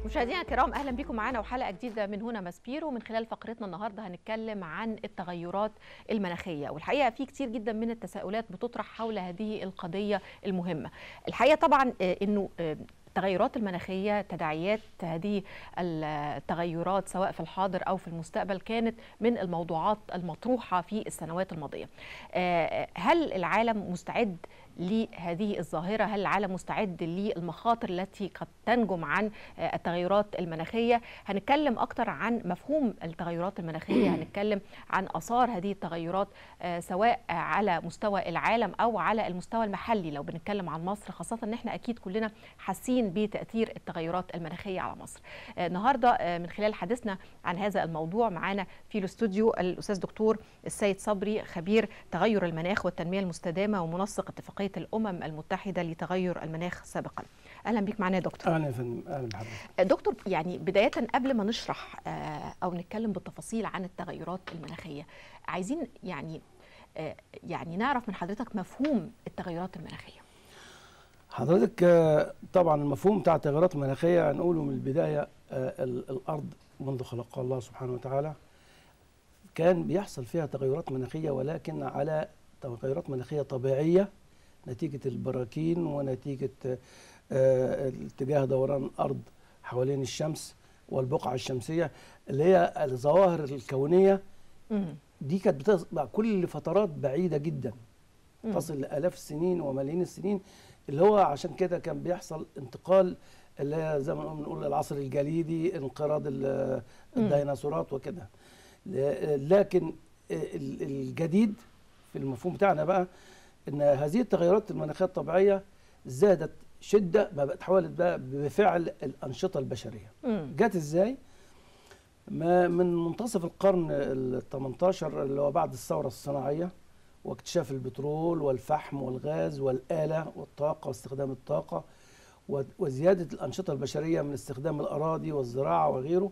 مشاهدينا الكرام اهلا بكم معانا وحلقه جديده من هنا ماسبيرو من خلال فقرتنا النهارده هنتكلم عن التغيرات المناخيه والحقيقه في كتير جدا من التساؤلات بتطرح حول هذه القضيه المهمه الحقيقه طبعا آه، انه آه، التغيرات المناخيه تداعيات هذه التغيرات سواء في الحاضر او في المستقبل كانت من الموضوعات المطروحه في السنوات الماضيه آه، هل العالم مستعد لهذه الظاهرة هل العالم مستعد للمخاطر التي قد تنجم عن التغيرات المناخية هنتكلم أكتر عن مفهوم التغيرات المناخية هنتكلم عن أثار هذه التغيرات آه، سواء على مستوى العالم أو على المستوى المحلي لو بنتكلم عن مصر خاصة أن احنا أكيد كلنا حاسين بتأثير التغيرات المناخية على مصر آه، النهاردة آه، من خلال حديثنا عن هذا الموضوع معانا في الاستوديو الأستاذ دكتور السيد صبري خبير تغير المناخ والتنمية المستدامة ومنسق اتفاقية الأمم المتحدة لتغير المناخ سابقا أهلا بك معنا يا دكتور اهلا يا فندم اهلا بحضرتك دكتور يعني بداية قبل ما نشرح آه، أو نتكلم بالتفاصيل عن التغيرات المناخية عايزين يعني آه، يعني نعرف من حضرتك مفهوم التغيرات المناخية حضرتك آه، طبعا المفهوم بتاع التغيرات المناخيه هنقوله من البدايه آه، ال- الارض منذ خلقها الله سبحانه وتعالى كان بيحصل فيها تغيرات مناخيه ولكن على تغيرات مناخيه طبيعيه نتيجه البراكين ونتيجه آه، آه، اتجاه دوران الارض حوالين الشمس والبقعه الشمسيه اللي هي الظواهر الكونيه مم. دي كانت بتبقى كل فترات بعيده جدا مم. تصل لالاف السنين وملايين السنين اللي هو عشان كده كان بيحصل انتقال اللي هي زي ما نقول- بنقول العصر الجليدي انقراض ال- الديناصورات وكده ل- لكن ال- الجديد في المفهوم بتاعنا بقى ان هذه التغيرات المناخيه الطبيعيه زادت شده ما بقت حولت بقى بفعل الانشطه البشريه مم. جت ازاي؟ ما من منتصف القرن ال 18 اللي هو بعد الثوره الصناعيه واكتشاف البترول والفحم والغاز والآلة والطاقة واستخدام الطاقة و- وزيادة الأنشطة البشرية من استخدام الأراضي والزراعة وغيره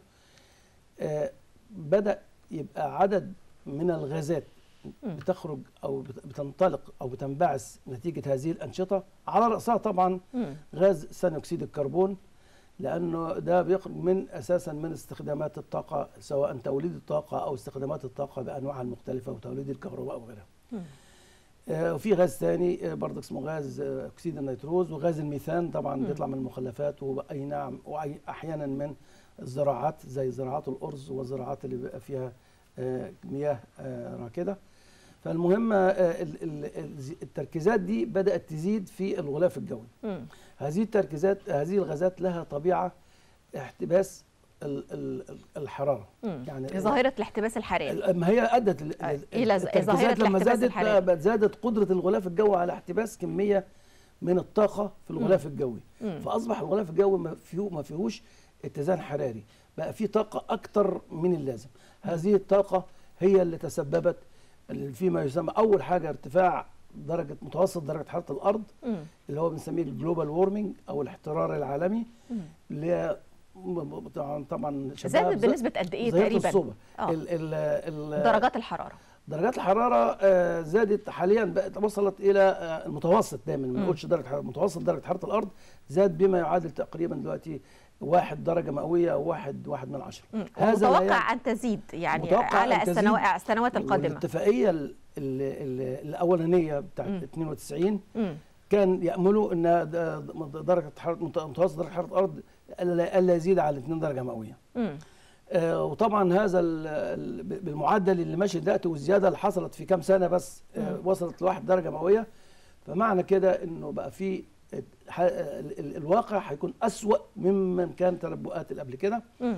آه، بدأ يبقى عدد من الغازات مم. بتخرج أو بت- بتنطلق أو بتنبعث نتيجة هذه الأنشطة على رأسها طبعا مم. غاز ثاني اكسيد الكربون لانه ده بيخرج من اساسا من استخدامات الطاقه سواء توليد الطاقه او استخدامات الطاقه بانواعها المختلفه وتوليد الكهرباء وغيرها. مم. آه، وفي غاز ثاني آه، برضه اسمه غاز آه، اكسيد النيتروز وغاز الميثان طبعا مم. بيطلع من المخلفات واي نعم واحيانا من الزراعات زي زراعات الارز والزراعات اللي بيبقى فيها آه، مياه آه، راكده. فالمهم آه، ال- ال- ال- التركيزات دي بدات تزيد في الغلاف الجوي. مم. هذه التركيزات هذه الغازات لها طبيعه احتباس ال- ال- ال- الحراره مم. يعني ظاهرة الاحتباس الحراري ال- ما هي ادت ال- آه، ال- إلى ز- التركيزات ظاهرة لما الاحتباس زادت الحراري. بقى زادت قدره الغلاف الجوي على احتباس كميه من الطاقه في الغلاف الجوي مم. فاصبح الغلاف الجوي ما فيه ما فيهوش اتزان حراري بقى فيه طاقه اكتر من اللازم هذه الطاقه هي اللي تسببت فيما يسمى اول حاجه ارتفاع درجه متوسط درجه حراره الارض مم. اللي هو بنسميه الجلوبال وورمنج او الاحترار العالمي مم. اللي هي م- م- طبعا طبعا شبهها زادت بظ- بنسبة قد إيه ظاهرة تقريبا الصوبة آه. ال ال ال درجات الحرارة درجات الحراره آه، زادت حاليا بقت وصلت الى آه، المتوسط دايما ما مم. نقولش درجه حراره متوسط درجه حراره الارض زاد بما يعادل تقريبا دلوقتي واحد درجه مئويه او واحد واحد من عشرة مم. لا ومتوقع يعني- أن تزيد يعني متوقع على أن تزيد. السنوات السنوات القادمة والاتفاقيه ال- ال- ال- الاولانيه بتاعت مم. 92 مم. كان يأملوا أن د- درجة حرارة مت- متوسط درجة حرارة الأرض ألا ألا يزيد على 2 درجة مئوية. مم. آه، وطبعا هذا ال- ال- بالمعدل اللي ماشي دلوقتي والزيادة اللي حصلت في كام سنة بس آه، مم. وصلت لواحد درجة مئوية فمعنى كده إنه بقى في ح- ال- ال- الواقع هيكون أسوأ ممن كان تنبؤات اللي قبل كده مم.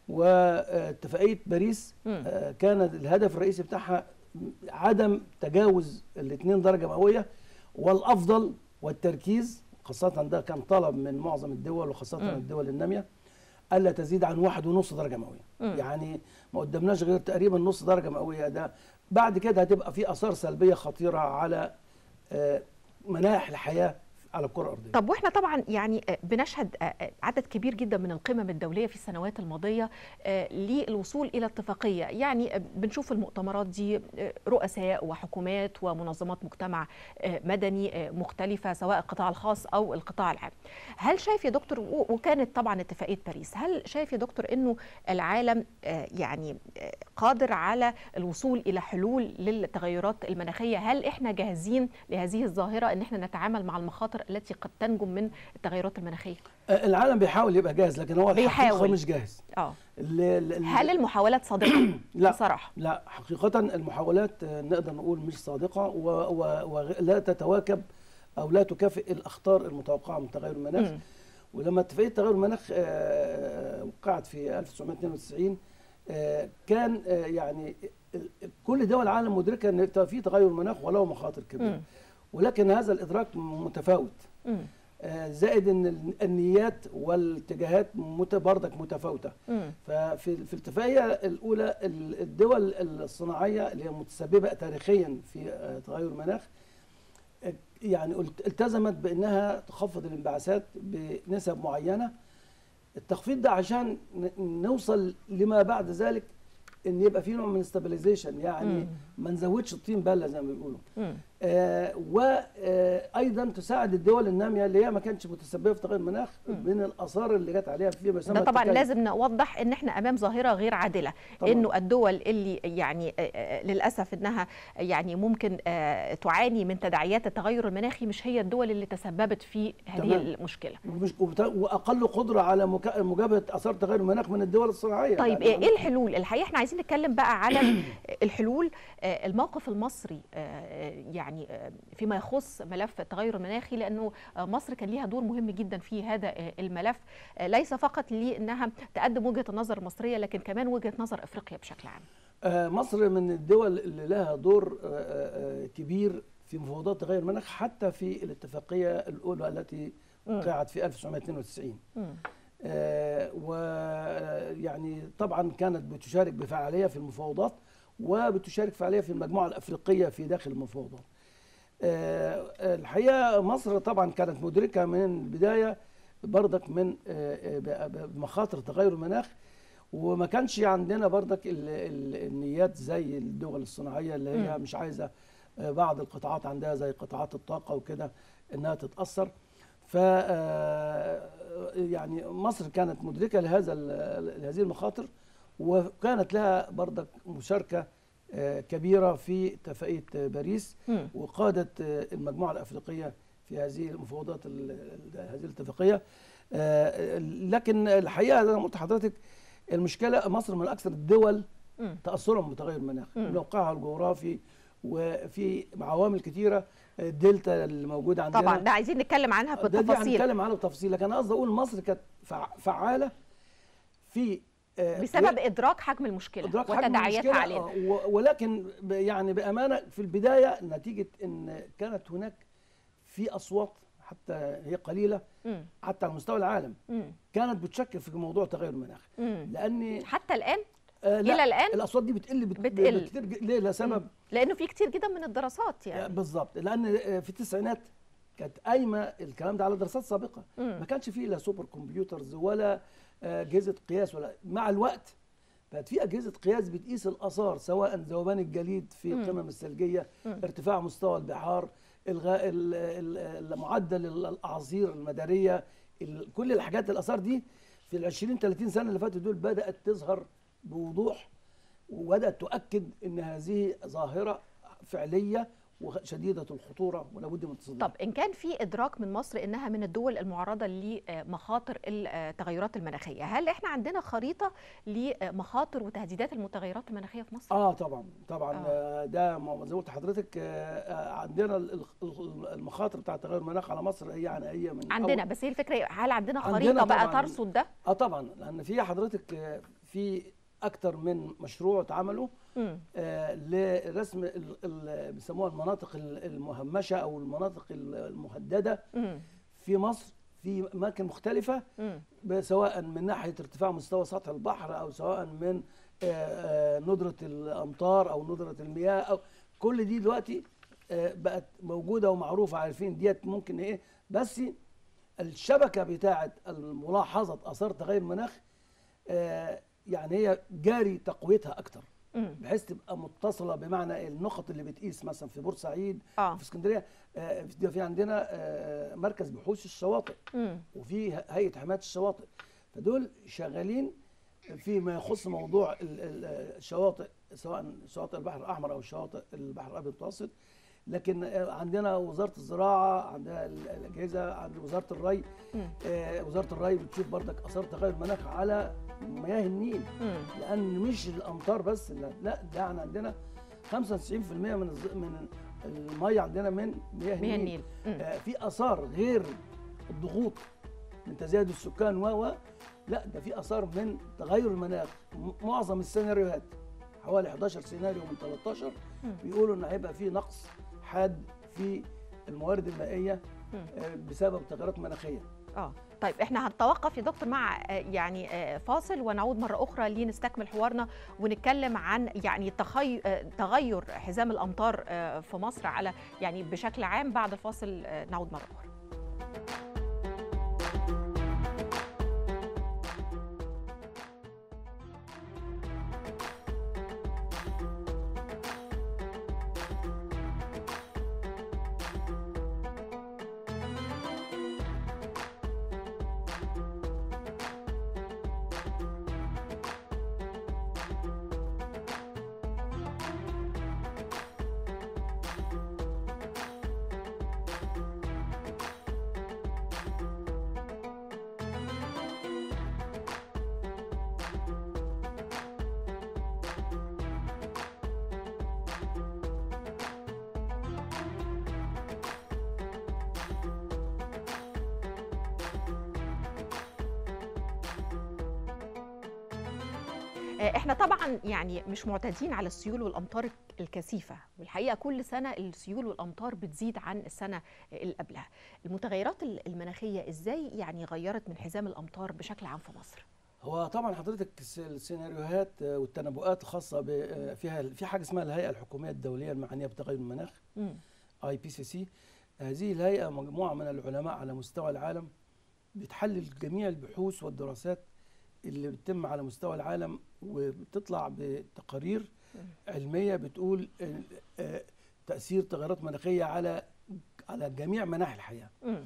واتفاقية باريس مم. آه، كان الهدف الرئيسي بتاعها عدم تجاوز ال 2 درجة مئوية والأفضل والتركيز خاصة ده كان طلب من معظم الدول وخاصة مم. الدول النامية ألا تزيد عن واحد ونص درجة مئوية مم. يعني ما قدمناش غير تقريبا نص درجة مئوية ده بعد كده هتبقى في آثار سلبية خطيرة على آه، مناح الحياة على الكره الارضيه طب واحنا طبعا يعني آه، بنشهد آه، آه، عدد كبير جدا من القمم الدوليه في السنوات الماضيه آه، للوصول الى اتفاقيه يعني آه، بنشوف المؤتمرات دي آه، رؤساء وحكومات ومنظمات مجتمع آه، مدني آه، مختلفه سواء القطاع الخاص او القطاع العام هل شايف يا دكتور و- وكانت طبعا اتفاقيه باريس هل شايف يا دكتور انه العالم آه، يعني آه، قادر على الوصول الى حلول للتغيرات المناخيه هل احنا جاهزين لهذه الظاهره ان احنا نتعامل مع المخاطر التي قد تنجم من التغيرات المناخيه آه، العالم بيحاول يبقى جاهز لكن هو الحقيقه بيحاول. مش جاهز اه ال- ال- ال- هل المحاولات صادقه لا. بصراحه لا حقيقة المحاولات آه، نقدر نقول مش صادقة و- و- ولا تتواكب أو لا تكافئ الأخطار المتوقعة من تغير المناخ مم. ولما اتفاقية تغير المناخ آه، وقعت في 1992 آه، كان آه، يعني ال- كل دول العالم مدركة أن في تغير مناخ وله مخاطر كبيرة مم. ولكن هذا الإدراك متفاوت مم. آه، زائد ان ال- النيات والاتجاهات مت- بردك متفاوته مم. ففي في الاتفاقيه الاولى ال- الدول الصناعيه اللي هي متسببه تاريخيا في آه، تغير المناخ آه، يعني قلت- التزمت بانها تخفض الانبعاثات بنسب معينه التخفيض ده عشان ن- نوصل لما بعد ذلك ان يبقى في نوع من استابيليزيشن يعني مم. ما نزودش الطين بله زي ما بيقولوا مم. آه، وايضا تساعد الدول الناميه اللي هي ما كانتش متسببه في تغير المناخ من الاثار اللي جت عليها فيما يسمى ده طبعا التكيف. لازم نوضح ان احنا امام ظاهره غير عادله طبعاً. انه الدول اللي يعني آه، آه، للاسف انها يعني ممكن آه، تعاني من تداعيات التغير المناخي مش هي الدول اللي تسببت في هذه تمام. المشكله ومش وبتا- واقل قدره على مكا- مجابهه اثار تغير المناخ من الدول الصناعيه طيب يعني ايه الحلول الحقيقه احنا عايزين نتكلم بقى على الحلول آه، الموقف المصري آه، يعني آه، فيما يخص ملف التغير المناخي لانه آه، مصر كان ليها دور مهم جدا في هذا آه، الملف آه، ليس فقط لانها تقدم وجهه النظر المصريه لكن كمان وجهه نظر افريقيا بشكل عام آه، مصر من الدول اللي لها دور آه، آه، كبير في مفاوضات تغير المناخ حتى في الاتفاقيه الاولى التي مم. وقعت في 1992 مم. ويعني طبعا كانت بتشارك بفعاليه في المفاوضات وبتشارك فعاليه في المجموعه الافريقيه في داخل المفاوضات. آه، الحقيقه مصر طبعا كانت مدركه من البدايه برضك من آه، آه، بمخاطر تغير المناخ وما كانش عندنا برضك ال- ال- النيات زي الدول الصناعيه اللي هي مم. مش عايزه آه، بعض القطاعات عندها زي قطاعات الطاقه وكده انها تتاثر ف آه، يعني مصر كانت مدركه لهذا ال- لهذه المخاطر وكانت لها برضك مشاركه آه، كبيره في اتفاقيه باريس مم. وقادت آه، المجموعه الافريقيه في هذه المفاوضات ال- ال- هذه الاتفاقيه آه، لكن الحقيقه زي ما قلت لحضرتك المشكله مصر من اكثر الدول مم. تاثرا بتغير المناخ مم. موقعها الجغرافي وفي عوامل كثيره الدلتا اللي موجوده عندنا طبعا ده عايزين نتكلم عنها ده دي بالتفاصيل هنتكلم عنها بتفاصيل لكن انا قصدي اقول مصر كانت فع- فعاله في آه، بسبب ادراك حجم المشكله إدراك حجم وتداعياتها المشكلة، علينا آه، و- ولكن ب- يعني بامانه في البدايه نتيجه ان كانت هناك في اصوات حتى هي قليله مم. حتى على مستوى العالم مم. كانت بتشكل في موضوع تغير المناخ مم. لان حتى الان آه لا الى الان الاصوات دي بتقل بت- بتقل. بكتير ج- ليه لسبب لانه في كتير جدا من الدراسات آه، يعني بالظبط لان آه، في التسعينات كانت قايمه الكلام ده على دراسات سابقه مم. ما كانش فيه لا سوبر كمبيوترز ولا آه، اجهزه قياس ولا مع الوقت بقت في اجهزه قياس بتقيس الاثار سواء ذوبان الجليد في مم. القمم الثلجيه مم. ارتفاع مستوى البحار الغاء ال- ال- ال- معدل ال- الاعاصير المداريه ال- كل الحاجات الاثار دي في ال 20 30 سنه اللي فاتوا دول بدات تظهر بوضوح وبدات تؤكد ان هذه ظاهره فعليه وشديده الخطوره ولابد من تصديقها طب ان كان في ادراك من مصر انها من الدول المعرضه لمخاطر التغيرات المناخيه هل احنا عندنا خريطه لمخاطر وتهديدات المتغيرات المناخيه في مصر اه طبعا طبعا آه. آه. ده ما- زي ما قلت لحضرتك آه، آه، عندنا ال- ال- المخاطر بتاع تغير المناخ على مصر هي يعني هي من عندنا أول- بس هي الفكره هل عندنا عندنا خريطه بقى طبعاً. ترصد ده اه طبعا لان في حضرتك آه، في اكتر من مشروع اتعملوا مم. آه، لرسم ال- ال- بيسموها المناطق ال- المهمشه او المناطق ال- المهدده مم. في مصر في اماكن مختلفه مم. ب- سواء من ناحيه ارتفاع مستوى سطح البحر او سواء من آه، آه، ندره الامطار او ندره المياه او كل دي دلوقتي آه، بقت موجوده ومعروفه عارفين ديت ممكن ايه بس الشبكه بتاعه ملاحظه اثار تغير المناخ آه، يعني هي جاري تقويتها اكتر مم. بحيث تبقى متصله بمعنى النقط اللي بتقيس مثلا في بورسعيد اه في اسكندريه آه، في في عندنا آه، مركز بحوث الشواطئ مم. وفي هيئه حمايه الشواطئ فدول شغالين فيما يخص موضوع ال- ال- الشواطئ سواء شواطئ البحر الاحمر او شواطئ البحر الابيض المتوسط لكن آه، عندنا وزاره الزراعه عندها ال- الاجهزه عند وزاره الري مم. آه، وزاره الري بتشوف بردك اثار تغير المناخ على مياه النيل مم. لان مش الامطار بس لا, لا ده احنا عندنا 95% من الز- من الميه عندنا من مياه مياه النيل النيل مم. آه، في اثار غير الضغوط من تزايد السكان و و لا ده في اثار من تغير المناخ م- معظم السيناريوهات حوالي 11 سيناريو من 13 مم. بيقولوا ان هيبقى في نقص حاد في الموارد المائيه مم. آه، بسبب تغيرات مناخيه اه طيب احنا هنتوقف يا دكتور مع آه، يعني آه، فاصل ونعود مره اخرى لنستكمل حوارنا ونتكلم عن يعني تخي... آه، تغير حزام الامطار آه، في مصر على يعني بشكل عام بعد الفاصل آه، نعود مره اخرى آه، احنا طبعا يعني مش معتادين على السيول والامطار الكثيفه والحقيقه كل سنه السيول والامطار بتزيد عن السنه اللي قبلها المتغيرات المناخيه ازاي يعني غيرت من حزام الامطار بشكل عام في مصر هو طبعا حضرتك الس- السيناريوهات آه، والتنبؤات الخاصه ب- آه، فيها في حاجه اسمها الهيئه الحكوميه الدوليه المعنيه بتغير المناخ مم. اي بي سي سي هذه الهيئه مجموعه من العلماء على مستوى العالم بتحلل جميع البحوث والدراسات اللي بتتم على مستوى العالم وبتطلع بتقارير علميه بتقول آه، آه، تاثير تغيرات مناخيه على على جميع مناحي الحياه مم.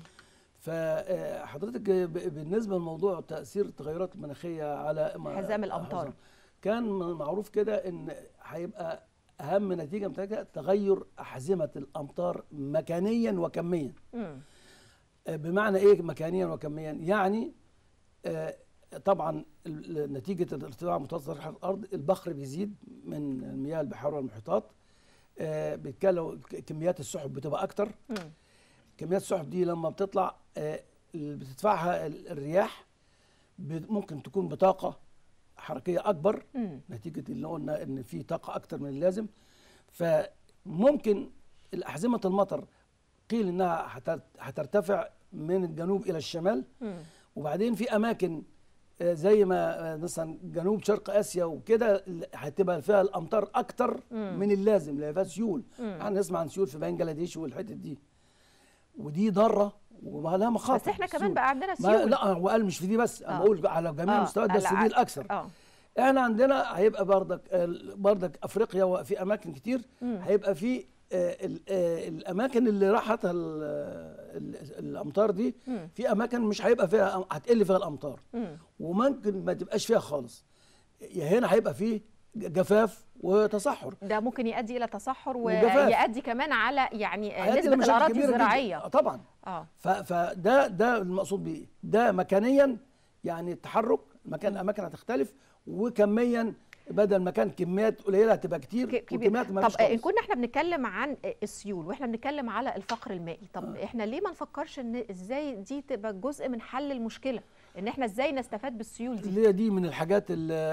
فحضرتك ب- بالنسبه لموضوع تاثير التغيرات المناخيه على م- حزام الأمطار. حزام. كان م- معروف كده ان هيبقى اهم نتيجه من ذلك تغير احزمه الامطار مكانيا وكميا مم. آه، بمعنى ايه مكانيا وكميا يعني آه، طبعا ال- ال- نتيجه الارتفاع متوسط سطح الارض البخر بيزيد من المياه البحار والمحيطات آه، بيتكلم كميات السحب بتبقى اكتر مم. كميات السحب دي لما بتطلع آه، اللي بتدفعها ال- الرياح ب- ممكن تكون بطاقه حركيه اكبر مم. نتيجه اللي قلنا ان في طاقه اكتر من اللازم فممكن الاحزمه المطر قيل انها هتر- هترتفع من الجنوب الى الشمال مم. وبعدين في اماكن آه، زي ما آه، مثلا جنوب شرق اسيا وكده ال- هتبقى فيها الامطار اكتر مم. من اللازم لان فيها سيول مم. احنا نسمع عن سيول في بنجلاديش والحتت دي ودي ضاره ولها مخاطر بس احنا كمان السيول. بقى عندنا ما سيول لا وقال مش في دي بس انا آه. بقول على جميع آه، المستويات آه، بس لا، دي الاكثر اه احنا عندنا هيبقى بردك ال- بردك افريقيا وفي اماكن كتير مم. هيبقى في آه، ال- آه، الاماكن اللي راحتها ال- ال- الامطار دي مم. في اماكن مش هيبقى فيها هتقل فيها الامطار مم. وممكن ما تبقاش فيها خالص يا هنا هيبقى فيه جفاف وتصحر ده ممكن يؤدي الى تصحر وجفاف. ويؤدي كمان على يعني هيؤدي نسبه لمشاكل الاراضي كبيرة جداً. الزراعيه آه، طبعا اه ف- فده ده المقصود بيه ده مكانيا يعني التحرك مكان الاماكن هتختلف وكميا بدل ما كان كميات قليله هتبقى كتير ك- كبير وكميات ما طب فيش ان خالص. كنا احنا بنتكلم عن السيول واحنا بنتكلم على الفقر المائي طب آه. احنا ليه ما نفكرش ان ازاي دي تبقى جزء من حل المشكله ان احنا ازاي نستفاد بالسيول دي اللي هي دي من الحاجات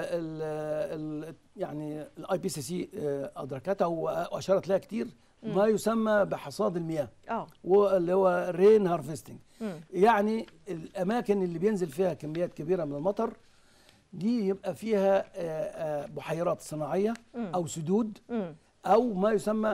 اللي يعني الاي بي سي سي ادركتها واشارت لها كتير ما يسمى بحصاد المياه اه واللي هو رين هارفستنج مم. يعني الاماكن اللي بينزل فيها كميات كبيره من المطر دي يبقى فيها آه، آه، بحيرات صناعيه مم. او سدود مم. او ما يسمى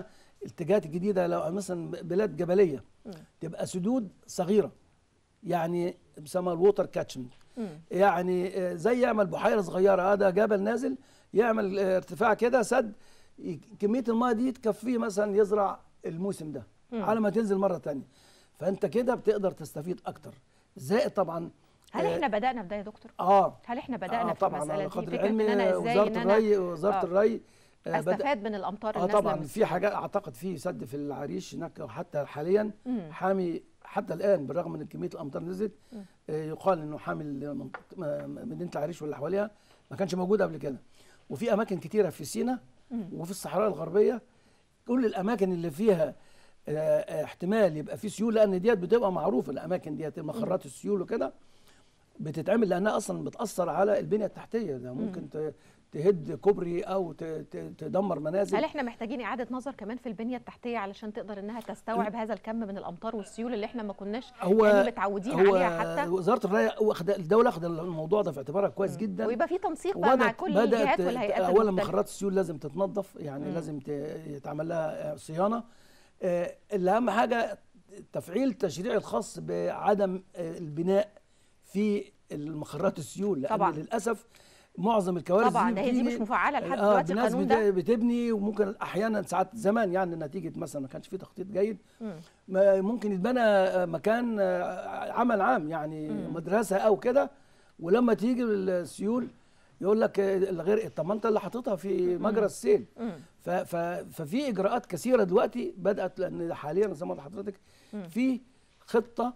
الاتجاهات الجديده لو مثلا بلاد جبليه مم. تبقى سدود صغيره يعني بيسموها الووتر كاتشمنت مم. يعني آه، زي يعمل بحيره صغيره هذا جبل نازل يعمل آه، ارتفاع كده سد ي- كميه الماء دي تكفيه مثلا يزرع الموسم ده مم. على ما تنزل مره تانية فانت كده بتقدر تستفيد اكتر زائد طبعا هل آه، احنا بدانا في ده يا دكتور اه هل احنا بدانا آه في طبعا المساله على دي قدر فكره علمي ان انا ازاي وزاره ان انا الري وزاره آه. الري آه، بدأ- استفاد من الامطار اه النازله طبعا من في السماء؟ حاجات اعتقد في سد في العريش هناك حتى حاليا مم. حامي حتى الان بالرغم من كميه الامطار نزلت مم. آه، يقال انه حامي المنطقة- م- مدينه العريش واللي حواليها ما كانش موجود قبل كده وفي اماكن كتيره في سيناء مم. وفي الصحراء الغربيه كل الاماكن اللي فيها آه، آه، احتمال يبقى في سيول لان ديت بتبقى معروفه الاماكن ديت مخرات السيول وكده بتتعمل لانها اصلا بتاثر على البنيه التحتيه ده ممكن ت- تهد كوبري او ت- ت- تدمر منازل هل احنا محتاجين اعاده نظر كمان في البنيه التحتيه علشان تقدر انها تستوعب هذا الكم من الامطار والسيول اللي احنا ما كناش هو يعني متعودين هو عليها حتى وزاره الري واخد الدوله اخد الموضوع ده في اعتبارها كويس جدا ويبقى في تنسيق بقى مع وبدأت كل الجهات بدأت والهيئات اولا المختلفة. مخرات السيول لازم تتنظف يعني مم. لازم ت- يتعمل لها آه، صيانه آه، اللي اهم حاجه تفعيل التشريع الخاص بعدم آه، البناء في المخرات السيول لان طبعاً. للاسف معظم الكوارث طبعا ده هي دي مش بتيجي- مفعله لحد اه دلوقتي الناس القانون بت- ده بتبني وممكن احيانا ساعات زمان يعني نتيجه مثلا ما كانش في تخطيط جيد مم. ما ممكن يتبنى آه، مكان آه، عمل عام يعني مم. مدرسه او كده ولما تيجي السيول يقول لك آه، الغير طب ما انت اللي حاططها في مجرى السيل مم. ف- ف- ففي اجراءات كثيره دلوقتي بدات لان حاليا زي ما قلت لحضرتك مم. في خطه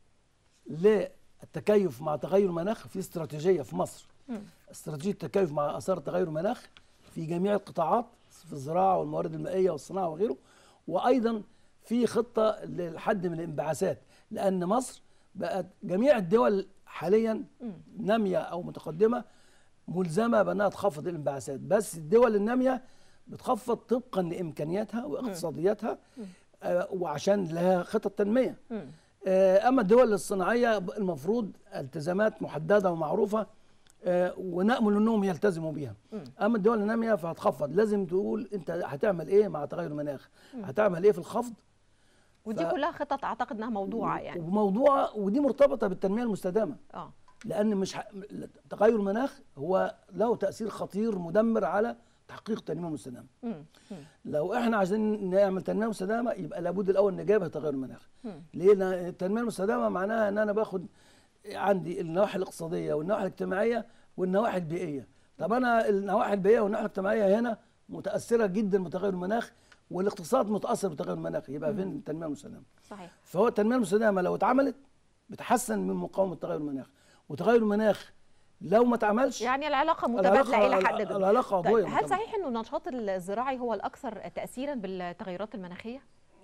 للتكيف مع تغير المناخ في استراتيجيه في مصر مم. استراتيجيه التكيف مع اثار تغير المناخ في جميع القطاعات في الزراعه والموارد المائيه والصناعه وغيره وايضا في خطه للحد من الانبعاثات لان مصر بقت جميع الدول حاليا مم. ناميه او متقدمه ملزمه بانها تخفض الانبعاثات بس الدول الناميه بتخفض طبقا لامكانياتها واقتصادياتها آه، وعشان لها خطط تنميه مم. آه، اما الدول الصناعيه المفروض التزامات محدده ومعروفه آه، ونامل انهم يلتزموا بيها مم. اما الدول الناميه فهتخفض لازم تقول انت هتعمل ايه مع تغير المناخ هتعمل ايه في الخفض ودي ف- كلها خطط اعتقد انها موضوعه يعني وموضوع ودي مرتبطه بالتنميه المستدامه اه لان مش ح... تغير المناخ هو له تاثير خطير مدمر على تحقيق التنميه المستدامه مم. مم. لو احنا عايزين نعمل تنميه مستدامه يبقى لابد الاول نجابه تغير المناخ مم. ليه لأن التنميه المستدامه معناها ان انا باخد عندي النواحي الاقتصاديه والنواحي الاجتماعيه والنواحي البيئيه طب انا النواحي البيئيه والنواحي الاجتماعيه هنا متاثره جدا بتغير المناخ والاقتصاد متاثر بتغير المناخ يبقى فين التنميه المستدامه صحيح فهو التنميه المستدامه لو اتعملت بتحسن من مقاومه تغير المناخ وتغير المناخ لو ما اتعملش يعني العلاقه متبادله الى حد كبير العلاقه طيب عضويه هل صحيح انه النشاط الزراعي هو الاكثر تاثيرا بالتغيرات المناخيه؟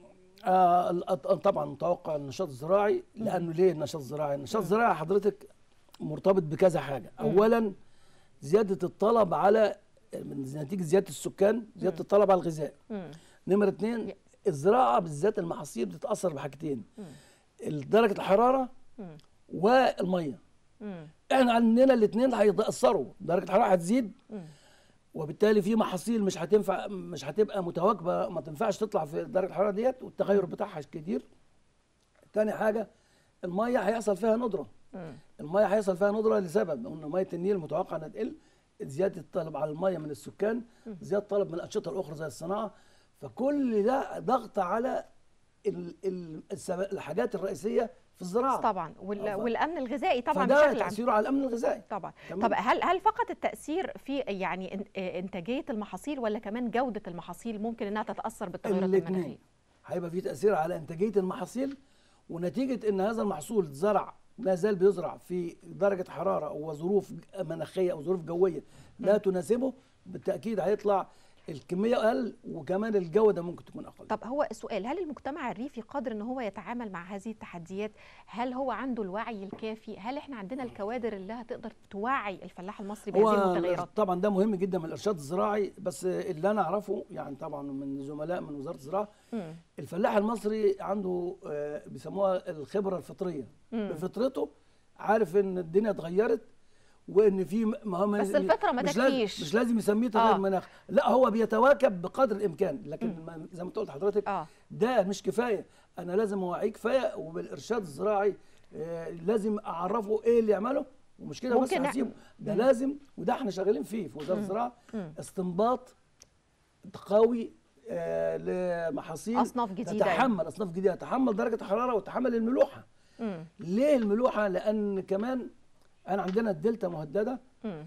آه ال- آه، طبعا متوقع النشاط الزراعي لانه ليه النشاط الزراعي؟ النشاط الزراعي حضرتك مرتبط بكذا حاجه، اولا زياده الطلب على من نتيجه زياده السكان زياده الطلب على الغذاء. مم. نمره اثنين ي- الزراعه بالذات المحاصيل بتتاثر بحاجتين مم. درجه الحراره مم. والميه. مم. احنا عندنا الاثنين هيتاثروا، درجه الحراره هتزيد مم. وبالتالي في محاصيل مش هتنفع مش هتبقى متواكبه ما تنفعش تطلع في درجه الحراره ديت والتغير بتاعها كتير. تاني حاجه الميه هيحصل فيها ندره. مم. الميه هيحصل فيها ندره لسبب ان ميه النيل متوقع انها تقل زياده الطلب على الميه من السكان زياده الطلب من الانشطه الاخرى زي الصناعه فكل ده ضغط على ال ال السب- الحاجات الرئيسيه في الزراعه طبعا وال... آه، ف- والامن الغذائي طبعا فده بشكل عام تاثيره على الامن الغذائي طبعا تمام. طب هل هل فقط التاثير في يعني إن- آه، انتاجيه المحاصيل ولا كمان جوده المحاصيل ممكن انها تتاثر بالتغيرات الاثنين المناخيه؟ هيبقى في تاثير على انتاجيه المحاصيل ونتيجه ان هذا المحصول زرع لا زال بيزرع في درجه حراره وظروف مناخيه او ظروف جويه لا تناسبه بالتاكيد هيطلع الكميه اقل وكمان الجوده ممكن تكون اقل طب هو السؤال هل المجتمع الريفي قادر ان هو يتعامل مع هذه التحديات؟ هل هو عنده الوعي الكافي؟ هل احنا عندنا الكوادر اللي هتقدر توعي الفلاح المصري بهذه هو المتغيرات؟ طبعا ده مهم جدا من الارشاد الزراعي بس اللي انا اعرفه يعني طبعا من زملاء من وزاره الزراعه مم. الفلاح المصري عنده آه، بيسموها الخبره الفطريه مم. بفطرته عارف ان الدنيا اتغيرت وان في م- ما هو بس الفطرة ما مش لازم تكفيش. مش لازم يسميه تغير آه. مناخ لا هو بيتواكب بقدر الامكان لكن ما- زي ما أنت قلت حضرتك اه ده مش كفايه انا لازم اوعيه كفايه وبالارشاد الزراعي آه، لازم اعرفه ايه اللي يعمله ومش كده بس ممكن نع- هسيبه ده مم. لازم وده احنا شغالين فيه في وزاره الزراعه مم. استنباط قوي آه، لمحاصيل أصناف جديدة تتحمل اصناف جديده تتحمل درجه الحراره وتتحمل الملوحه مم. ليه الملوحه لان كمان انا عندنا الدلتا مهدده مم.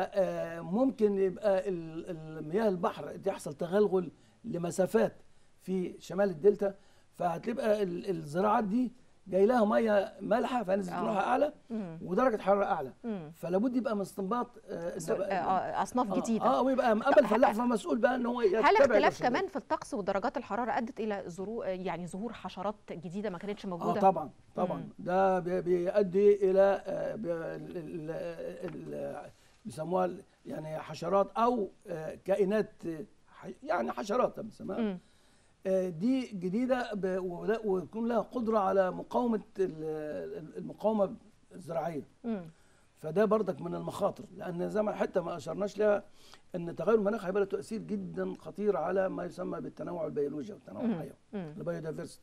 فممكن يبقى ال- المياه البحر يحصل تغلغل لمسافات في شمال الدلتا فهتبقى ال- الزراعات دي جاي لها ميه مالحه فنسبه آه. ملوحه اعلى مم. ودرجه حراره اعلى مم. فلا بد يبقى من استنباط آه، سو- النب- آه، اصناف آه، جديده اه ويبقى مقابل طب فلاح فمسؤول بقى ان هو يتبع هل اختلاف الإرشادات. كمان في الطقس ودرجات الحراره ادت الى ظهور يعني ظهور حشرات جديده ما كانتش اه موجوده طبعا طبعا مم. ده بي- بيؤدي الى آه، بي- ال- ال- ال- بيسموها ال- يعني حشرات او آه، كائنات آه، ح- يعني حشرات بنسميها مم. آه، دي جديده ب- ولا- ويكون لها قدره على مقاومه ال- المقاومه الزراعيه مم. فده بردك من المخاطر لان زي ما حتى ما اشرناش لها ان تغير المناخ هيبقى له تاثير جدا خطير على ما يسمى بالتنوع البيولوجي او التنوع مم. الحيوي مم. البيودايفرستي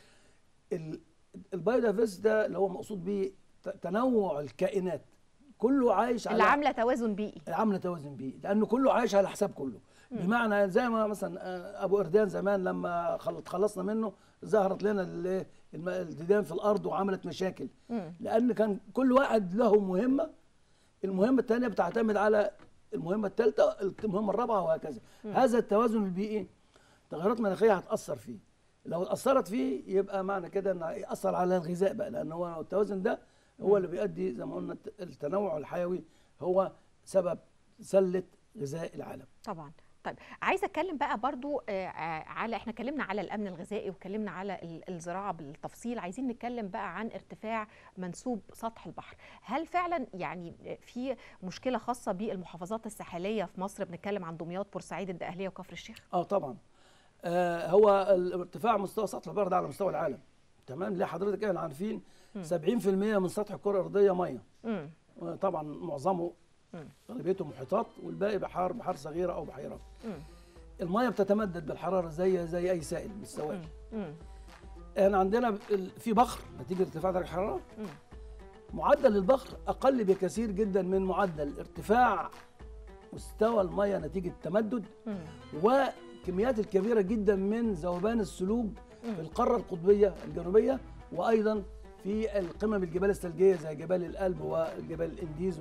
البيودايفرستي ده اللي هو مقصود بيه ت- تنوع الكائنات كله عايش اللي على عامله توازن بيئي عامله توازن بيئي لانه كله عايش على حساب كله بمعنى زي ما مثلا آه، ابو اردان زمان لما خل- خلصنا منه ظهرت لنا ال- الم- الديدان في الارض وعملت مشاكل مم. لان كان كل واحد له مهمه المهمه الثانيه بتعتمد على المهمه الثالثه المهمه الرابعه وهكذا هذا التوازن البيئي تغيرات مناخيه هتاثر فيه لو اثرت فيه يبقى معنى كده ان ياثر على الغذاء بقى لان هو التوازن ده هو اللي بيؤدي زي ما قلنا الت- التنوع الحيوي هو سبب سله غذاء العالم طبعا طيب عايزه اتكلم بقى برضو آه، آه، على احنا اتكلمنا على الامن الغذائي واتكلمنا على ال- الزراعه بالتفصيل عايزين نتكلم بقى عن ارتفاع منسوب سطح البحر هل فعلا يعني في مشكله خاصه بالمحافظات الساحليه في مصر بنتكلم عن دمياط بورسعيد الدقهليه وكفر الشيخ اه طبعا آه هو ال- ارتفاع مستوى سطح البحر ده على مستوى العالم تمام ليه حضرتك احنا عارفين 70% من سطح الكره الارضيه ميه امم آه، طبعا معظمه مم. غالبيته محيطات والباقي بحار بحار صغيره او بحيرات امم الميه بتتمدد بالحراره زي زي اي سائل بالسوائل امم احنا عندنا ال- في بخر نتيجه ارتفاع درجه الحراره مم. معدل البخر اقل بكثير جدا من معدل ارتفاع مستوى الميه نتيجه التمدد امم وكميات الكبيره جدا من ذوبان الثلوج في القاره القطبيه الجنوبيه وايضا في القمم الجبال الثلجيه زي جبال الألب وجبال الانديز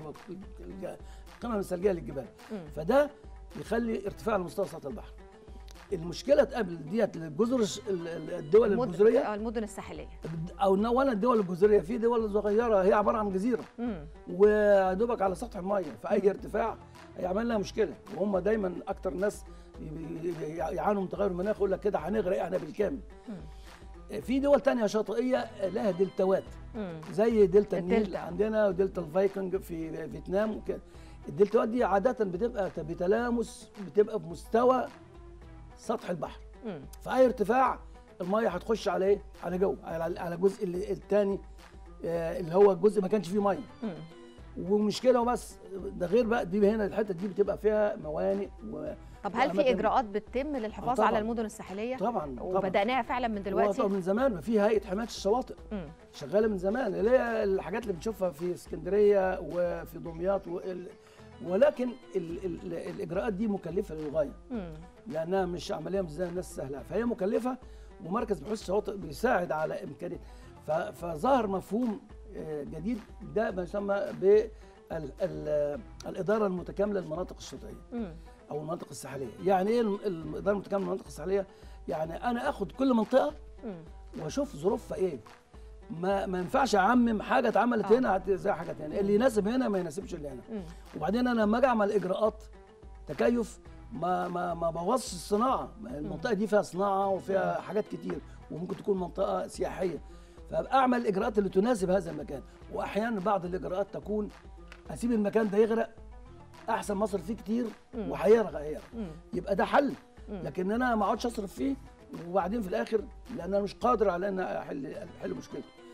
والقمم الثلجيه للجبال مم. فده يخلي ارتفاع لمستوى سطح البحر المشكله تقابل ديت للجزر الش- ال- ال- الدول المد- الجزريه آه، المدن الساحليه او ن- ولا الدول الجزريه في دول صغيره هي عباره عن جزيره امم ودوبك على سطح الميه فاي ارتفاع هيعمل لها مشكله وهم دايما اكتر ناس ي- ي- يعانوا من تغير المناخ يقول لك كده هنغرق احنا بالكامل في دول تانية شاطئية لها دلتاوات امم زي دلتا النيل الدلتا. عندنا ودلتا الفايكنج في فيتنام وكده الدلتاوات دي عادة بتبقى بتلامس بتبقى بمستوى سطح البحر امم فأي ارتفاع المية هتخش على ايه؟ على جو على على الجزء اللي- التاني آه، اللي هو الجزء ما كانش فيه ميه امم ومش كده وبس ده غير بقى دي هنا الحته دي بتبقى فيها موانئ و طب هل في وأماكن- اجراءات بتتم للحفاظ طبعاً. على المدن الساحليه طبعا طبعا وبدأناها فعلا من دلوقتي هو من زمان في هيئه حمايه الشواطئ مم. شغاله من زمان اللي هي الحاجات اللي بنشوفها في اسكندريه وفي دمياط وال... ولكن ال... ال... الاجراءات دي مكلفه للغايه مم. لانها مش عمليه مش زي الناس سهله فهي مكلفه ومركز بحوث الشواطئ بيساعد على امكانيه ف... فظهر مفهوم آه، جديد ده ما يسمى ب ال... ال... الاداره المتكامله للمناطق الشاطئيه مم. او المناطق الساحليه يعني ايه الم- الاداره المتكامله للمناطق الساحليه يعني انا اخد كل منطقه مم. واشوف ظروفها ايه ما ما ينفعش اعمم حاجه اتعملت آه. هنا هت- زي حاجه ثانيه اللي يناسب هنا ما يناسبش اللي هنا مم. وبعدين انا لما اجي اعمل اجراءات تكيف ما ما ما بوظش الصناعه ما المنطقه دي فيها صناعه وفيها حاجات كتير وممكن تكون منطقه سياحيه فابقى اعمل الاجراءات اللي تناسب هذا المكان واحيانا بعض الاجراءات تكون اسيب المكان ده يغرق احسن ما اصرف فيه كتير مم. وهيغرق هيغرق مم. يبقى ده حل مم. لكن انا ما اقعدش اصرف فيه وبعدين في الاخر لان انا مش قادر على ان احل احل مشكلته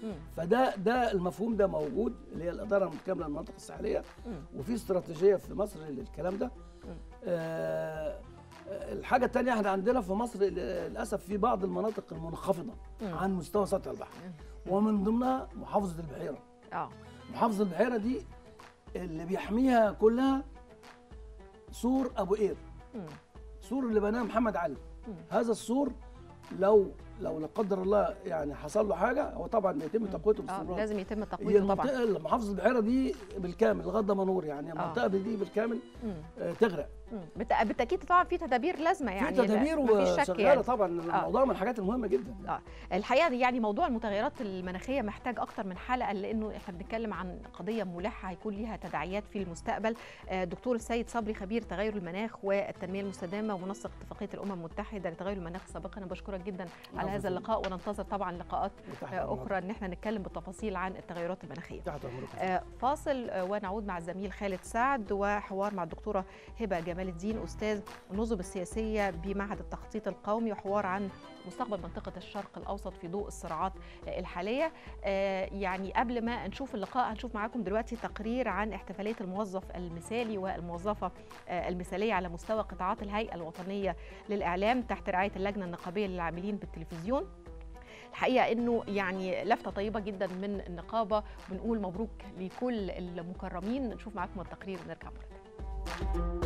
مم. فده ده المفهوم ده موجود اللي هي الاداره المتكامله للمناطق الساحليه مم. وفي استراتيجيه في مصر للكلام ده آه الحاجه الثانيه احنا عندنا في مصر للاسف في بعض المناطق المنخفضه مم. عن مستوى سطح البحر ومن ضمنها محافظه البحيره اه محافظه البحيره دي اللي بيحميها كلها سور ابو قير مم. سور اللي بناه محمد علي مم. هذا السور لو لو لا قدر الله يعني حصل له حاجه هو طبعا بيتم تقويته اه باستمرار لازم يتم هي تقويته طبعا المنطقه محافظه البحيره دي بالكامل لغايه دمنهور يعني المنطقه دي بالكامل مم. آه، تغرق مم. بالت- بالتاكيد طبعا في تدابير لازمه يعني في لا- تدابير مفيش شك وشغاله يعني. طبعا الموضوع من الحاجات المهمه جدا اه الحقيقه دي يعني موضوع المتغيرات المناخيه محتاج اكتر من حلقه لانه احنا بنتكلم عن قضيه ملحه هيكون ليها تداعيات في المستقبل آه، دكتور السيد صبري خبير تغير المناخ والتنميه المستدامه ومنسق اتفاقيه الامم المتحده لتغير المناخ سابقا انا بشكرك جدا على العفو هذا فندم. اللقاء وننتظر طبعا لقاءات وتحت آه، أمرك. اخرى ان احنا نتكلم بالتفاصيل عن التغيرات المناخيه تحت امرك آه، فاصل آه، ونعود مع الزميل خالد سعد وحوار مع الدكتوره هبه جمال الدين استاذ النظم السياسيه بمعهد التخطيط القومي وحوار عن مستقبل منطقه الشرق الاوسط في ضوء الصراعات آه، الحاليه آه، يعني قبل ما نشوف اللقاء هنشوف معاكم دلوقتي تقرير عن احتفاليه الموظف المثالي والموظفه آه، المثاليه على مستوى قطاعات الهيئه الوطنيه للاعلام تحت رعايه اللجنه النقابيه للعاملين بالتلفزيون الحقيقه انه يعني لفته طيبه جدا من النقابه بنقول مبروك لكل المكرمين نشوف معاكم التقرير ونرجع مره تانية.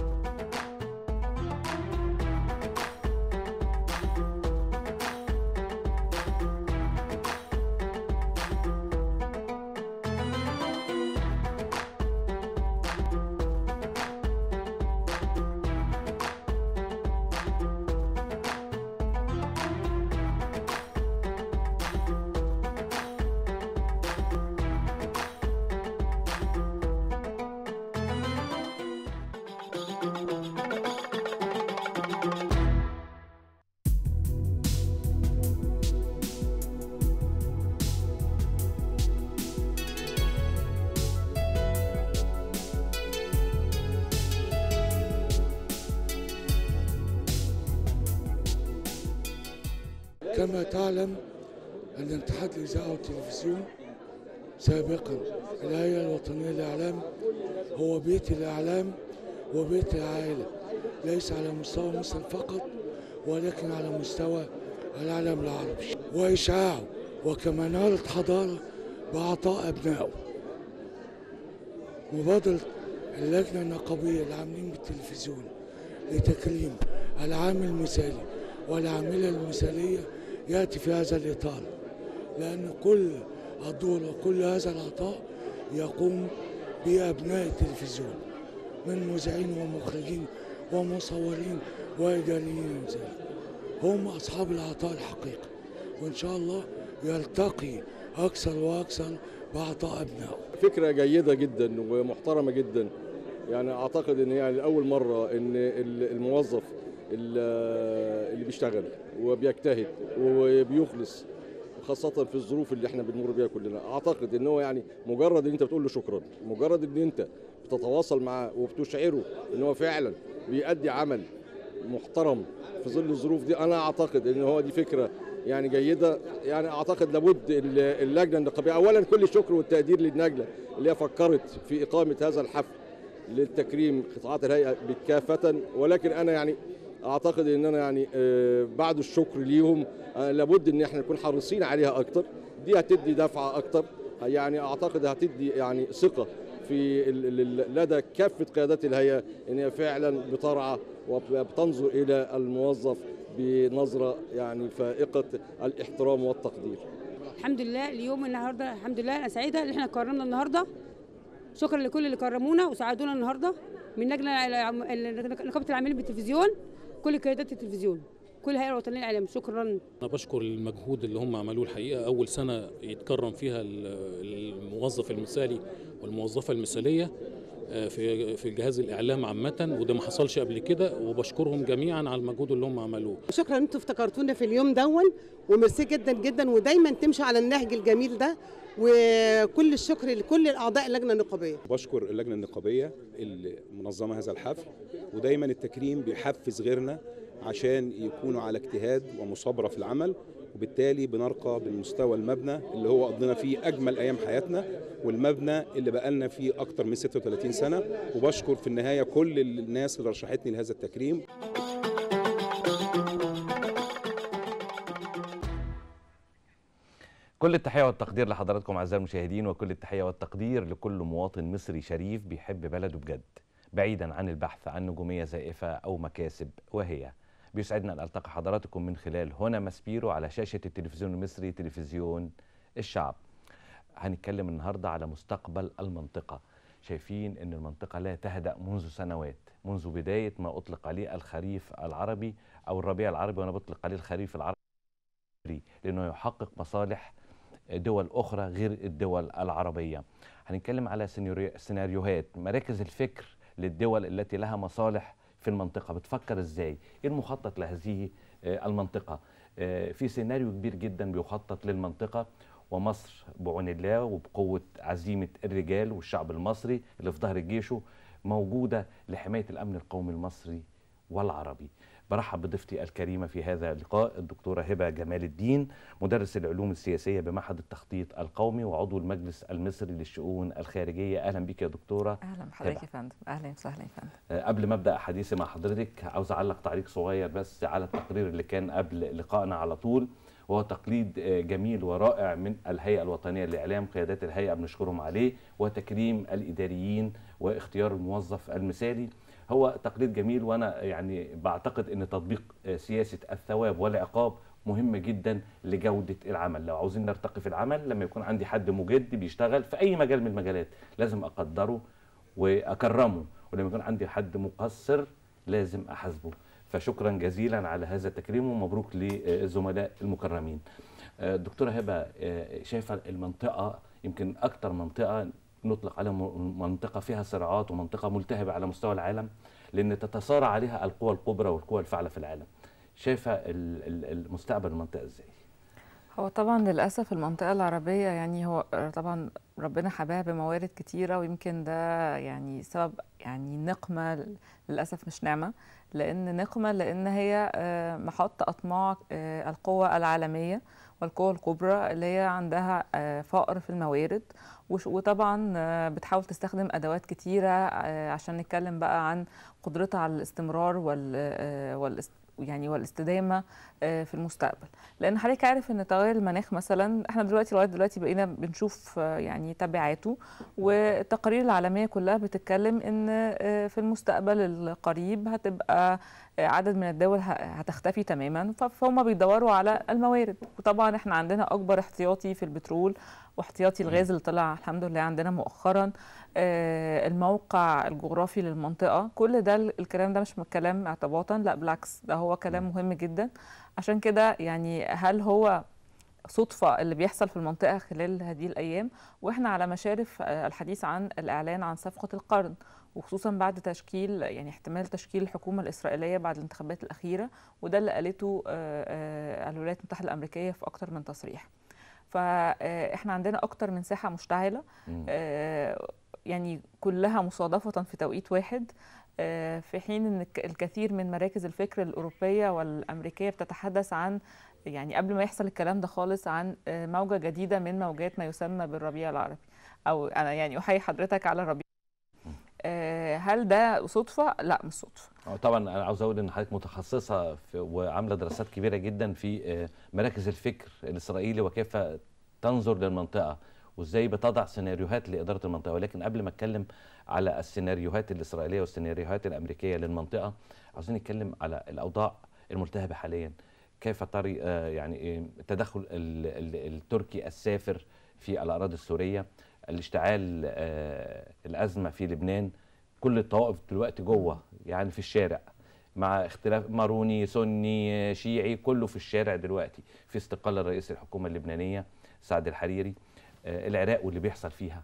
كما تعلم أن اتحاد الإذاعة والتلفزيون سابقا الهيئة الوطنية للإعلام هو بيت الإعلام وبيت العائلة ليس على مستوى مصر فقط ولكن على مستوى العالم العربي وإشعاعه وكمنارة حضارة بأعطاء أبنائه مبادرة اللجنة النقابية العاملين بالتلفزيون لتكريم العامل المثالي والعاملة المثالية يأتي في هذا الإطار لأن كل الدور وكل هذا العطاء يقوم بأبناء التلفزيون من مذيعين ومخرجين ومصورين وإداريين ذلك هم أصحاب العطاء الحقيقي وإن شاء الله يرتقي أكثر وأكثر بعطاء أبنائه فكرة جيدة جدا ومحترمة جدا يعني أعتقد إن يعني أول مرة إن ال- الموظف ال- اللي بيشتغل وبيجتهد وبيخلص خاصة في الظروف اللي احنا بنمر بيها كلنا أعتقد إن هو يعني مجرد إن أنت بتقول له شكرا مجرد إن أنت بتتواصل معاه وبتشعره إن هو فعلا بيأدي عمل محترم في ظل الظروف دي انا اعتقد ان هو دي فكره يعني جيده يعني اعتقد لابد ال- اللجنه النقابيه اولا كل الشكر والتقدير للنجله اللي هي فكرت في اقامه هذا الحفل للتكريم قطاعات الهيئه بكافه ولكن انا يعني اعتقد ان انا يعني آه، بعد الشكر ليهم آه، لابد ان احنا نكون حريصين عليها اكتر دي هتدي دفعه اكتر يعني اعتقد هتدي يعني ثقه في ال- ال- لدى كافه قيادات الهيئه ان هي فعلا بترعى وبتنظر الى الموظف بنظره يعني فائقه الاحترام والتقدير. الحمد لله اليوم النهارده الحمد لله انا سعيده ان احنا كرمنا النهارده شكرا لكل اللي كرمونا وساعدونا النهارده من لجنه العم- ال- نقابه العاملين بالتلفزيون كل قيادات التلفزيون كل الهيئه الوطنيه للاعلام شكرا أنا بشكر المجهود اللي هم عملوه الحقيقة أول سنة يتكرم فيها ال- الموظف المثالي والموظفة المثالية آه، في في الجهاز الإعلام عامة وده ما حصلش قبل كده وبشكرهم جميعا على المجهود اللي هم عملوه شكرا ان انتوا افتكرتونا في اليوم دون وميرسي جدا جدا ودايما تمشي على النهج الجميل ده وكل الشكر لكل الاعضاء اللجنه النقابيه بشكر اللجنه النقابيه اللي منظمه هذا الحفل ودايما التكريم بيحفز غيرنا عشان يكونوا على اجتهاد ومصابره في العمل وبالتالي بنرقى بالمستوى المبنى اللي هو قضينا فيه اجمل ايام حياتنا والمبنى اللي بقالنا فيه اكتر من 36 سنه وبشكر في النهايه كل الناس اللي رشحتني لهذا التكريم كل التحية والتقدير لحضراتكم أعزائي المشاهدين وكل التحية والتقدير لكل مواطن مصري شريف بيحب بلده بجد بعيدا عن البحث عن نجومية زائفة أو مكاسب وهي بيسعدنا أن ألتقي حضراتكم من خلال هنا ماسبيرو على شاشة التلفزيون المصري تلفزيون الشعب هنتكلم النهاردة على مستقبل المنطقة شايفين أن المنطقة لا تهدأ منذ سنوات منذ بداية ما أطلق عليه الخريف العربي أو الربيع العربي وأنا بطلق عليه الخريف العربي لأنه يحقق مصالح دول أخرى غير الدول العربية هنتكلم على سيناريو- سيناريوهات مراكز الفكر للدول التي لها مصالح في المنطقة بتفكر ازاي ايه المخطط لهذه آه، المنطقة آه، في سيناريو كبير جدا بيخطط للمنطقة ومصر بعون الله وبقوة عزيمة الرجال والشعب المصري اللي في ظهر جيشه موجودة لحماية الأمن القومي المصري والعربي برحب بضيفتي الكريمة في هذا اللقاء الدكتورة هبة جمال الدين مدرس العلوم السياسية بمعهد التخطيط القومي وعضو المجلس المصري للشؤون الخارجية أهلا بك يا دكتورة اهلا بحضرتك هبة. يا فندم اهلا وسهلا يا فندم آه، قبل ما ابدا حديثي مع حضرتك عاوز اعلق تعليق صغير بس على التقرير اللي كان قبل لقائنا على طول وهو تقليد آه، جميل ورائع من الهيئه الوطنيه للاعلام قيادات الهيئه بنشكرهم عليه وتكريم الاداريين واختيار الموظف المثالي هو تقليد جميل وانا يعني بعتقد ان تطبيق آه، سياسه الثواب والعقاب مهمه جدا لجوده العمل لو عاوزين نرتقي في العمل لما يكون عندي حد مجد بيشتغل في اي مجال من المجالات لازم اقدره واكرمه ولما يكون عندي حد مقصر لازم احاسبه فشكرا جزيلا على هذا التكريم ومبروك للزملاء المكرمين آه، دكتوره هبه آه، شايفه المنطقه يمكن اكتر منطقه نطلق عليها م- منطقه فيها صراعات ومنطقه ملتهبه على مستوى العالم لان تتصارع عليها القوى الكبرى والقوى الفاعله في العالم شايفه ال- ال- المستقبل المنطقه ازاي هو طبعا للاسف المنطقه العربيه يعني هو طبعا ربنا حباها بموارد كتيره ويمكن ده يعني سبب يعني نقمه للاسف مش نعمه لان نقمه لان هي آه، محط اطماع آه، القوى العالميه والقوى الكبرى اللي هي عندها آه، فقر في الموارد وش- وطبعا آه، بتحاول تستخدم ادوات كتيره آه، عشان نتكلم بقى عن قدرتها على الاستمرار وال آه، والاست يعني والاستدامه آه، في المستقبل لان حضرتك عارف ان تغير المناخ مثلا احنا دلوقتي لغايه دلوقتي بقينا بنشوف آه، يعني تبعاته والتقارير العالميه كلها بتتكلم ان آه، في المستقبل القريب هتبقى آه، عدد من الدول ه- هتختفي تماما ف- فهم بيدوروا على الموارد وطبعا احنا عندنا اكبر احتياطي في البترول واحتياطي الغاز اللي طلع الحمد لله عندنا مؤخرا آه، الموقع الجغرافي للمنطقه كل ده ال- الكلام ده مش كلام اعتباطا لا بالعكس ده هو كلام مهم جدا عشان كده يعني هل هو صدفة اللي بيحصل في المنطقة خلال هذه الأيام وإحنا على مشارف آه، الحديث عن الإعلان عن صفقة القرن وخصوصا بعد تشكيل يعني احتمال تشكيل الحكومة الإسرائيلية بعد الانتخابات الأخيرة وده اللي قالته آه، آه، الولايات المتحدة الأمريكية في أكتر من تصريح فإحنا عندنا أكتر من ساحة مشتعلة مم. آه، يعني كلها مصادفة في توقيت واحد آه، في حين ان الك- الكثير من مراكز الفكر الاوروبيه والامريكيه بتتحدث عن يعني قبل ما يحصل الكلام ده خالص عن آه، موجه جديده من موجات ما يسمى بالربيع العربي او انا يعني احيي حضرتك على الربيع آه، هل ده صدفه لا مش صدفه آه، طبعا انا عاوز اقول ان حضرتك متخصصه في وعامله دراسات كبيره جدا في آه، مراكز الفكر الاسرائيلي وكيف تنظر للمنطقه وازاي بتضع سيناريوهات لاداره المنطقه ولكن قبل ما اتكلم على السيناريوهات الاسرائيليه والسيناريوهات الامريكيه للمنطقه عاوزين نتكلم على الاوضاع الملتهبه حاليا كيف ترى آه، يعني إيه التدخل ال- ال- التركي السافر في الاراضي السوريه الاشتعال آه، الازمه في لبنان كل الطوائف دلوقتي جوه يعني في الشارع مع اختلاف ماروني سني شيعي كله في الشارع دلوقتي في استقال رئيس الحكومه اللبنانيه سعد الحريري آه، العراق واللي بيحصل فيها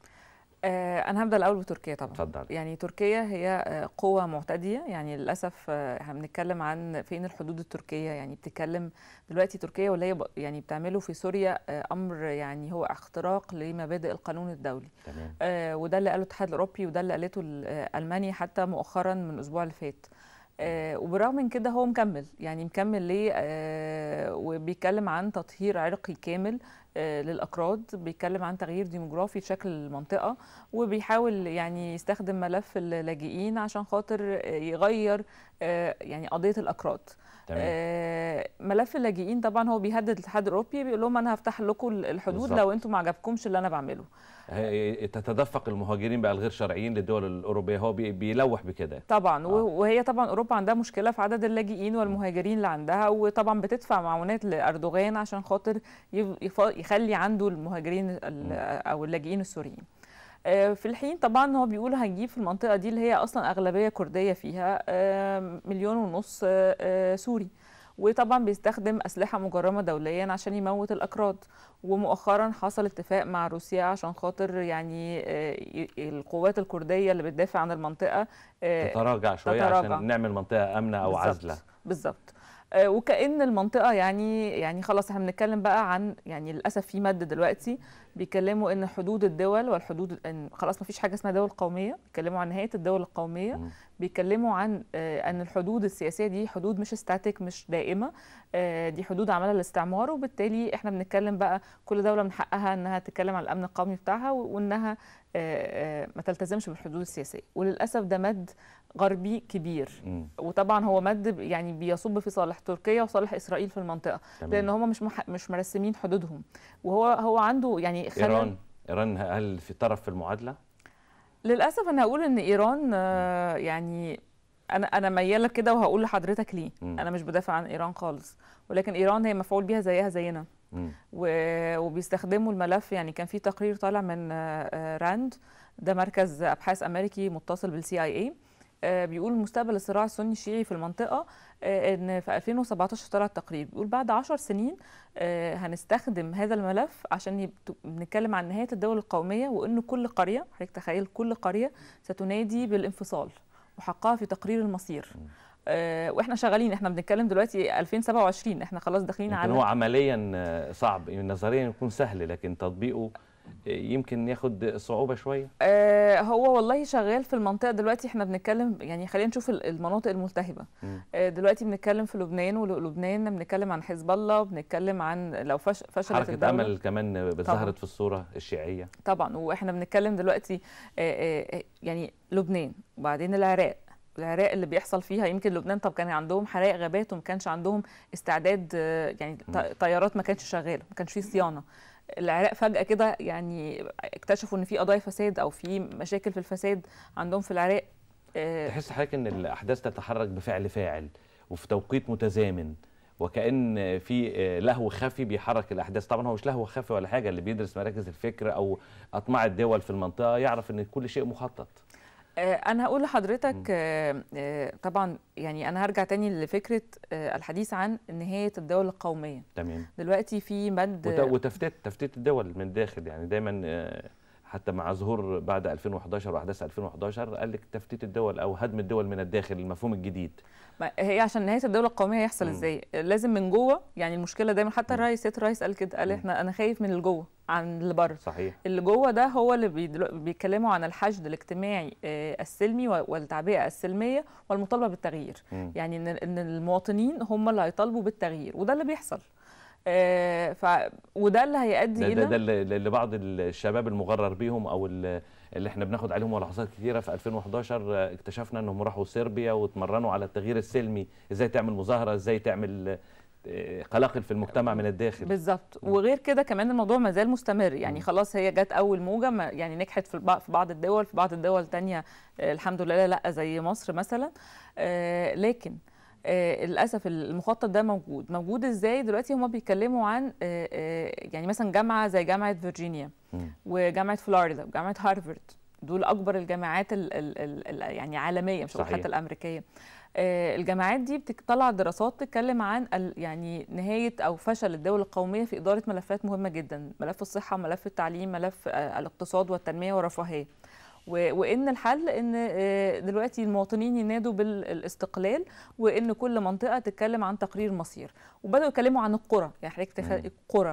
آه، انا هبدا الاول بتركيا طبعا اتفضل يعني تركيا هي آه، قوة معتدية يعني للأسف آه، احنا بنتكلم عن فين الحدود التركية يعني بتتكلم دلوقتي تركيا واللي هي ب- يعني بتعمله في سوريا آه، أمر يعني هو اختراق لمبادئ القانون الدولي تمام آه، وده اللي قاله الاتحاد الأوروبي وده اللي قالته ال- آه، ألمانيا حتى مؤخرا من الأسبوع اللي فات آه وبالرغم من كده هو مكمل يعني مكمل ليه آه وبيتكلم عن تطهير عرقي كامل آه للاكراد بيتكلم عن تغيير ديموغرافي شكل المنطقه وبيحاول يعني يستخدم ملف اللاجئين عشان خاطر يغير آه يعني قضيه الاكراد تمام. آه ملف اللاجئين طبعا هو بيهدد الاتحاد الاوروبي بيقول لهم انا هفتح لكم الحدود بالظبط. لو انتم ما عجبكمش اللي انا بعمله هي- تتدفق المهاجرين بقى الغير شرعيين للدول الاوروبيه هو بي- بيلوح بكده طبعا آه. آه. وهي طبعا اوروبا عندها مشكله في عدد اللاجئين والمهاجرين اللي عندها وطبعا بتدفع معونات لاردوغان عشان خاطر يف- يف- يخلي عنده المهاجرين ال- او اللاجئين السوريين آه، في الحين طبعا هو بيقول هنجيب في المنطقه دي اللي هي اصلا اغلبيه كرديه فيها آه، مليون ونص آه، آه، سوري وطبعا بيستخدم اسلحه مجرمه دوليا عشان يموت الاكراد ومؤخرا حصل اتفاق مع روسيا عشان خاطر يعني آه، ي- القوات الكرديه اللي بتدافع عن المنطقه آه، تتراجع شويه تتراجع. عشان نعمل منطقه امنه او بالظبط. عزله بالظبط آه، وكأن المنطقة يعني يعني خلاص احنا بنتكلم بقى عن يعني للأسف في مد دلوقتي بيتكلموا إن حدود الدول والحدود إن خلاص ما فيش حاجة اسمها دول قومية بيتكلموا عن نهاية الدول القومية مم. بيتكلموا عن آه، أن الحدود السياسية دي حدود مش ستاتيك مش دائمة آه، دي حدود عملها الاستعمار وبالتالي احنا بنتكلم بقى كل دولة من حقها إنها تتكلم عن الأمن القومي بتاعها و- وإنها آه، آه، ما تلتزمش بالحدود السياسية وللأسف ده مد غربي كبير مم. وطبعا هو مد ب- يعني بيصب في صالح تركيا وصالح اسرائيل في المنطقه تمام. لان هم مش مح... مش مرسمين حدودهم وهو هو عنده يعني خلى ايران ايران هل في طرف في المعادله للاسف انا هقول ان ايران آه، يعني انا انا مياله كده وهقول لحضرتك ليه مم. انا مش بدافع عن ايران خالص ولكن ايران هي مفعول بيها زيها زينا مم. و- وبيستخدموا الملف يعني كان في تقرير طالع من آه، آه، راند ده مركز ابحاث امريكي متصل بالسي اي اي بيقول مستقبل الصراع السني الشيعي في المنطقه آه، ان في 2017 طلع تقرير بيقول بعد 10 سنين آه، هنستخدم هذا الملف عشان يبت- بنتكلم عن نهايه الدول القوميه وان كل قريه حضرتك تخيل كل قريه ستنادي بالانفصال وحقها في تقرير المصير آه، واحنا شغالين احنا بنتكلم دلوقتي 2027 احنا خلاص داخلين يمكن على هو عمليا آه، صعب نظريا يكون سهل لكن تطبيقه آه، يمكن ياخد صعوبه شويه آه، هو والله شغال في المنطقه دلوقتي احنا بنتكلم يعني خلينا نشوف ال- المناطق الملتهبه مم. آه، دلوقتي بنتكلم في لبنان ولبنان بنتكلم عن حزب الله وبنتكلم عن لو فش فشلت حركه الدولة امل كمان ظهرت في الصوره الشيعيه طبعا واحنا بنتكلم دلوقتي آه، آه، يعني لبنان وبعدين العراق العراق اللي بيحصل فيها يمكن لبنان طب كان عندهم حرائق غابات وما كانش عندهم استعداد آه، يعني ط- طيارات ما كانتش شغاله ما كانش في صيانه العراق فجأة كده يعني اكتشفوا ان في قضايا فساد او في مشاكل في الفساد عندهم في العراق آه، تحس حضرتك ان الاحداث تتحرك بفعل فاعل وفي توقيت متزامن وكأن في آه، لهو خفي بيحرك الأحداث طبعا هو مش لهو خفي ولا حاجة اللي بيدرس مراكز الفكر أو أطماع الدول في المنطقة يعرف أن كل شيء مخطط آه، انا هقول لحضرتك آه، آه، طبعا يعني انا هرجع تاني لفكره آه، الحديث عن نهايه الدول القوميه تمام دلوقتي في مد وت- وتفتيت تفتيت الدول من الداخل يعني دايما آه، حتى مع ظهور بعد 2011 واحداث 2011 قال لك تفتيت الدول او هدم الدول من الداخل المفهوم الجديد ما هي عشان نهايه الدوله القوميه يحصل مم. ازاي لازم من جوه يعني المشكله دايما حتى مم. الرئيس سيد الرئيس قال كده قال مم. احنا انا خايف من اللي جوه عن اللي بره صحيح اللي جوه ده هو اللي بيدلو- بيتكلموا عن الحشد الاجتماعي آه، السلمي و- والتعبئه السلميه والمطالبه بالتغيير مم. يعني ان ان المواطنين هم اللي هيطالبوا بالتغيير وده اللي بيحصل آه، ف وده اللي هيؤدي ده, ده, ده الى اللي اللي بعض الشباب المغرر بيهم او اللي اللي احنا بناخد عليهم ملاحظات كتيره في 2011 آه، اكتشفنا انهم راحوا صربيا واتمرنوا على التغيير السلمي ازاي تعمل مظاهره ازاي تعمل آه، قلاقل في المجتمع من الداخل بالظبط وغير كده كمان الموضوع ما زال مستمر يعني مم. خلاص هي جت اول موجه ما يعني نجحت في البع- في بعض الدول في بعض الدول تانية آه، الحمد لله لا زي مصر مثلا آه، لكن آه، للاسف المخطط ده موجود موجود ازاي دلوقتي هما بيتكلموا عن آه، آه، يعني مثلا جامعه زي جامعه فيرجينيا مم. وجامعه فلوريدا وجامعه هارفارد دول اكبر الجامعات ال ال ال ال يعني عالميه مش هقول صحيح. حتى الامريكيه آه، الجامعات دي بتطلع دراسات تتكلم عن ال- يعني نهايه او فشل الدول القوميه في اداره ملفات مهمه جدا ملف الصحه ملف التعليم ملف آه، الاقتصاد والتنميه والرفاهيه و- وان الحل ان آه، دلوقتي المواطنين ينادوا بالاستقلال وان كل منطقه تتكلم عن تقرير مصير وبداوا يتكلموا عن القرى يعني حضرتك تخ... مم. القرى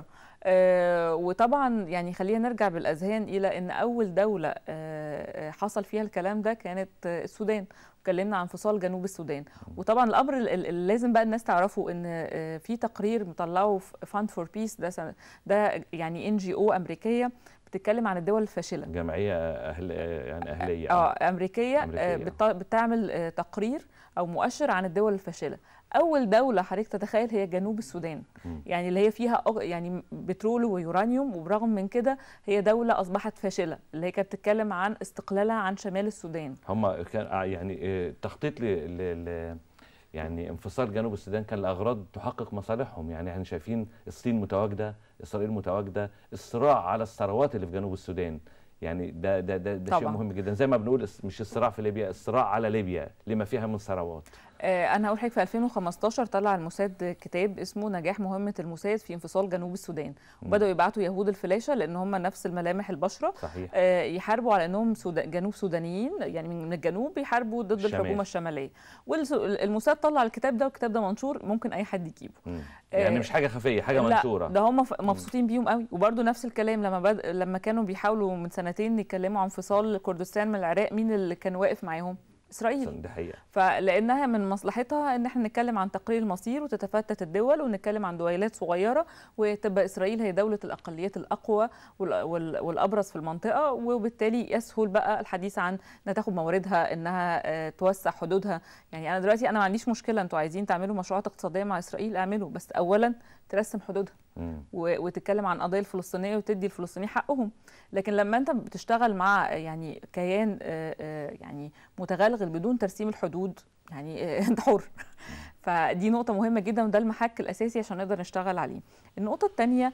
آه وطبعا يعني خلينا نرجع بالاذهان الى ان اول دوله آه آه، حصل فيها الكلام ده كانت آه، السودان اتكلمنا عن انفصال جنوب السودان وطبعا الامر ال- ال- اللي لازم بقى الناس تعرفه ان آه، في تقرير مطلعه فاند فور بيس ده سنة- ده يعني ان جي او امريكيه بتتكلم عن الدول الفاشله جمعيه أهل يعني اهليه اه امريكيه, أمريكية. آه بت- بتعمل آه تقرير او مؤشر عن الدول الفاشله اول دوله حضرتك تتخيل هي جنوب السودان مم. يعني اللي هي فيها أغ- يعني بترول ويورانيوم وبرغم من كده هي دوله اصبحت فاشله اللي هي كانت بتتكلم عن استقلالها عن شمال السودان هم كان آه يعني آه، تخطيط ل... ل... ل... يعني انفصال جنوب السودان كان لاغراض تحقق مصالحهم يعني احنا شايفين الصين متواجده اسرائيل متواجده الصراع على الثروات اللي في جنوب السودان يعني ده ده ده, ده شيء طبعاً. مهم جدا زي ما بنقول الس- مش الصراع في ليبيا الصراع على ليبيا لما فيها من ثروات آه، انا هقول حضرتك في 2015 طلع الموساد كتاب اسمه نجاح مهمه الموساد في انفصال جنوب السودان وبداوا يبعتوا يهود الفلاشه لان هم نفس الملامح البشره صحيح آه، يحاربوا على انهم سودا- جنوب سودانيين يعني من من الجنوب بيحاربوا ضد الشمال. الحكومه الشماليه والموساد طلع الكتاب ده والكتاب ده منشور ممكن اي حد يجيبه مم. آه، يعني مش حاجه خفيه حاجه لا منشوره ده هم ف- مبسوطين بيهم قوي وبرده نفس الكلام لما بد... لما كانوا بيحاولوا من سنتين يتكلموا عن انفصال كردستان من العراق مين اللي كان واقف معاهم اسرائيل دي حقيقه فلانها من مصلحتها ان احنا نتكلم عن تقرير المصير وتتفتت الدول ونتكلم عن دويلات صغيره وتبقى اسرائيل هي دوله الاقليات الاقوى وال- وال- والابرز في المنطقه وبالتالي يسهل بقى الحديث عن انها تاخد مواردها انها آه، توسع حدودها يعني انا دلوقتي انا ما عنديش مشكله انتوا عايزين تعملوا مشروعات اقتصاديه مع اسرائيل اعملوا بس اولا ترسم حدودها مم. و- وتتكلم عن قضايا الفلسطينيه وتدي الفلسطينيين حقهم لكن لما انت بتشتغل مع يعني كيان آه، آه، يعني متغلغل بدون ترسيم الحدود يعني آه، انت حر فدي نقطة مهمة جدا وده المحك الأساسي عشان نقدر نشتغل عليه. النقطة الثانية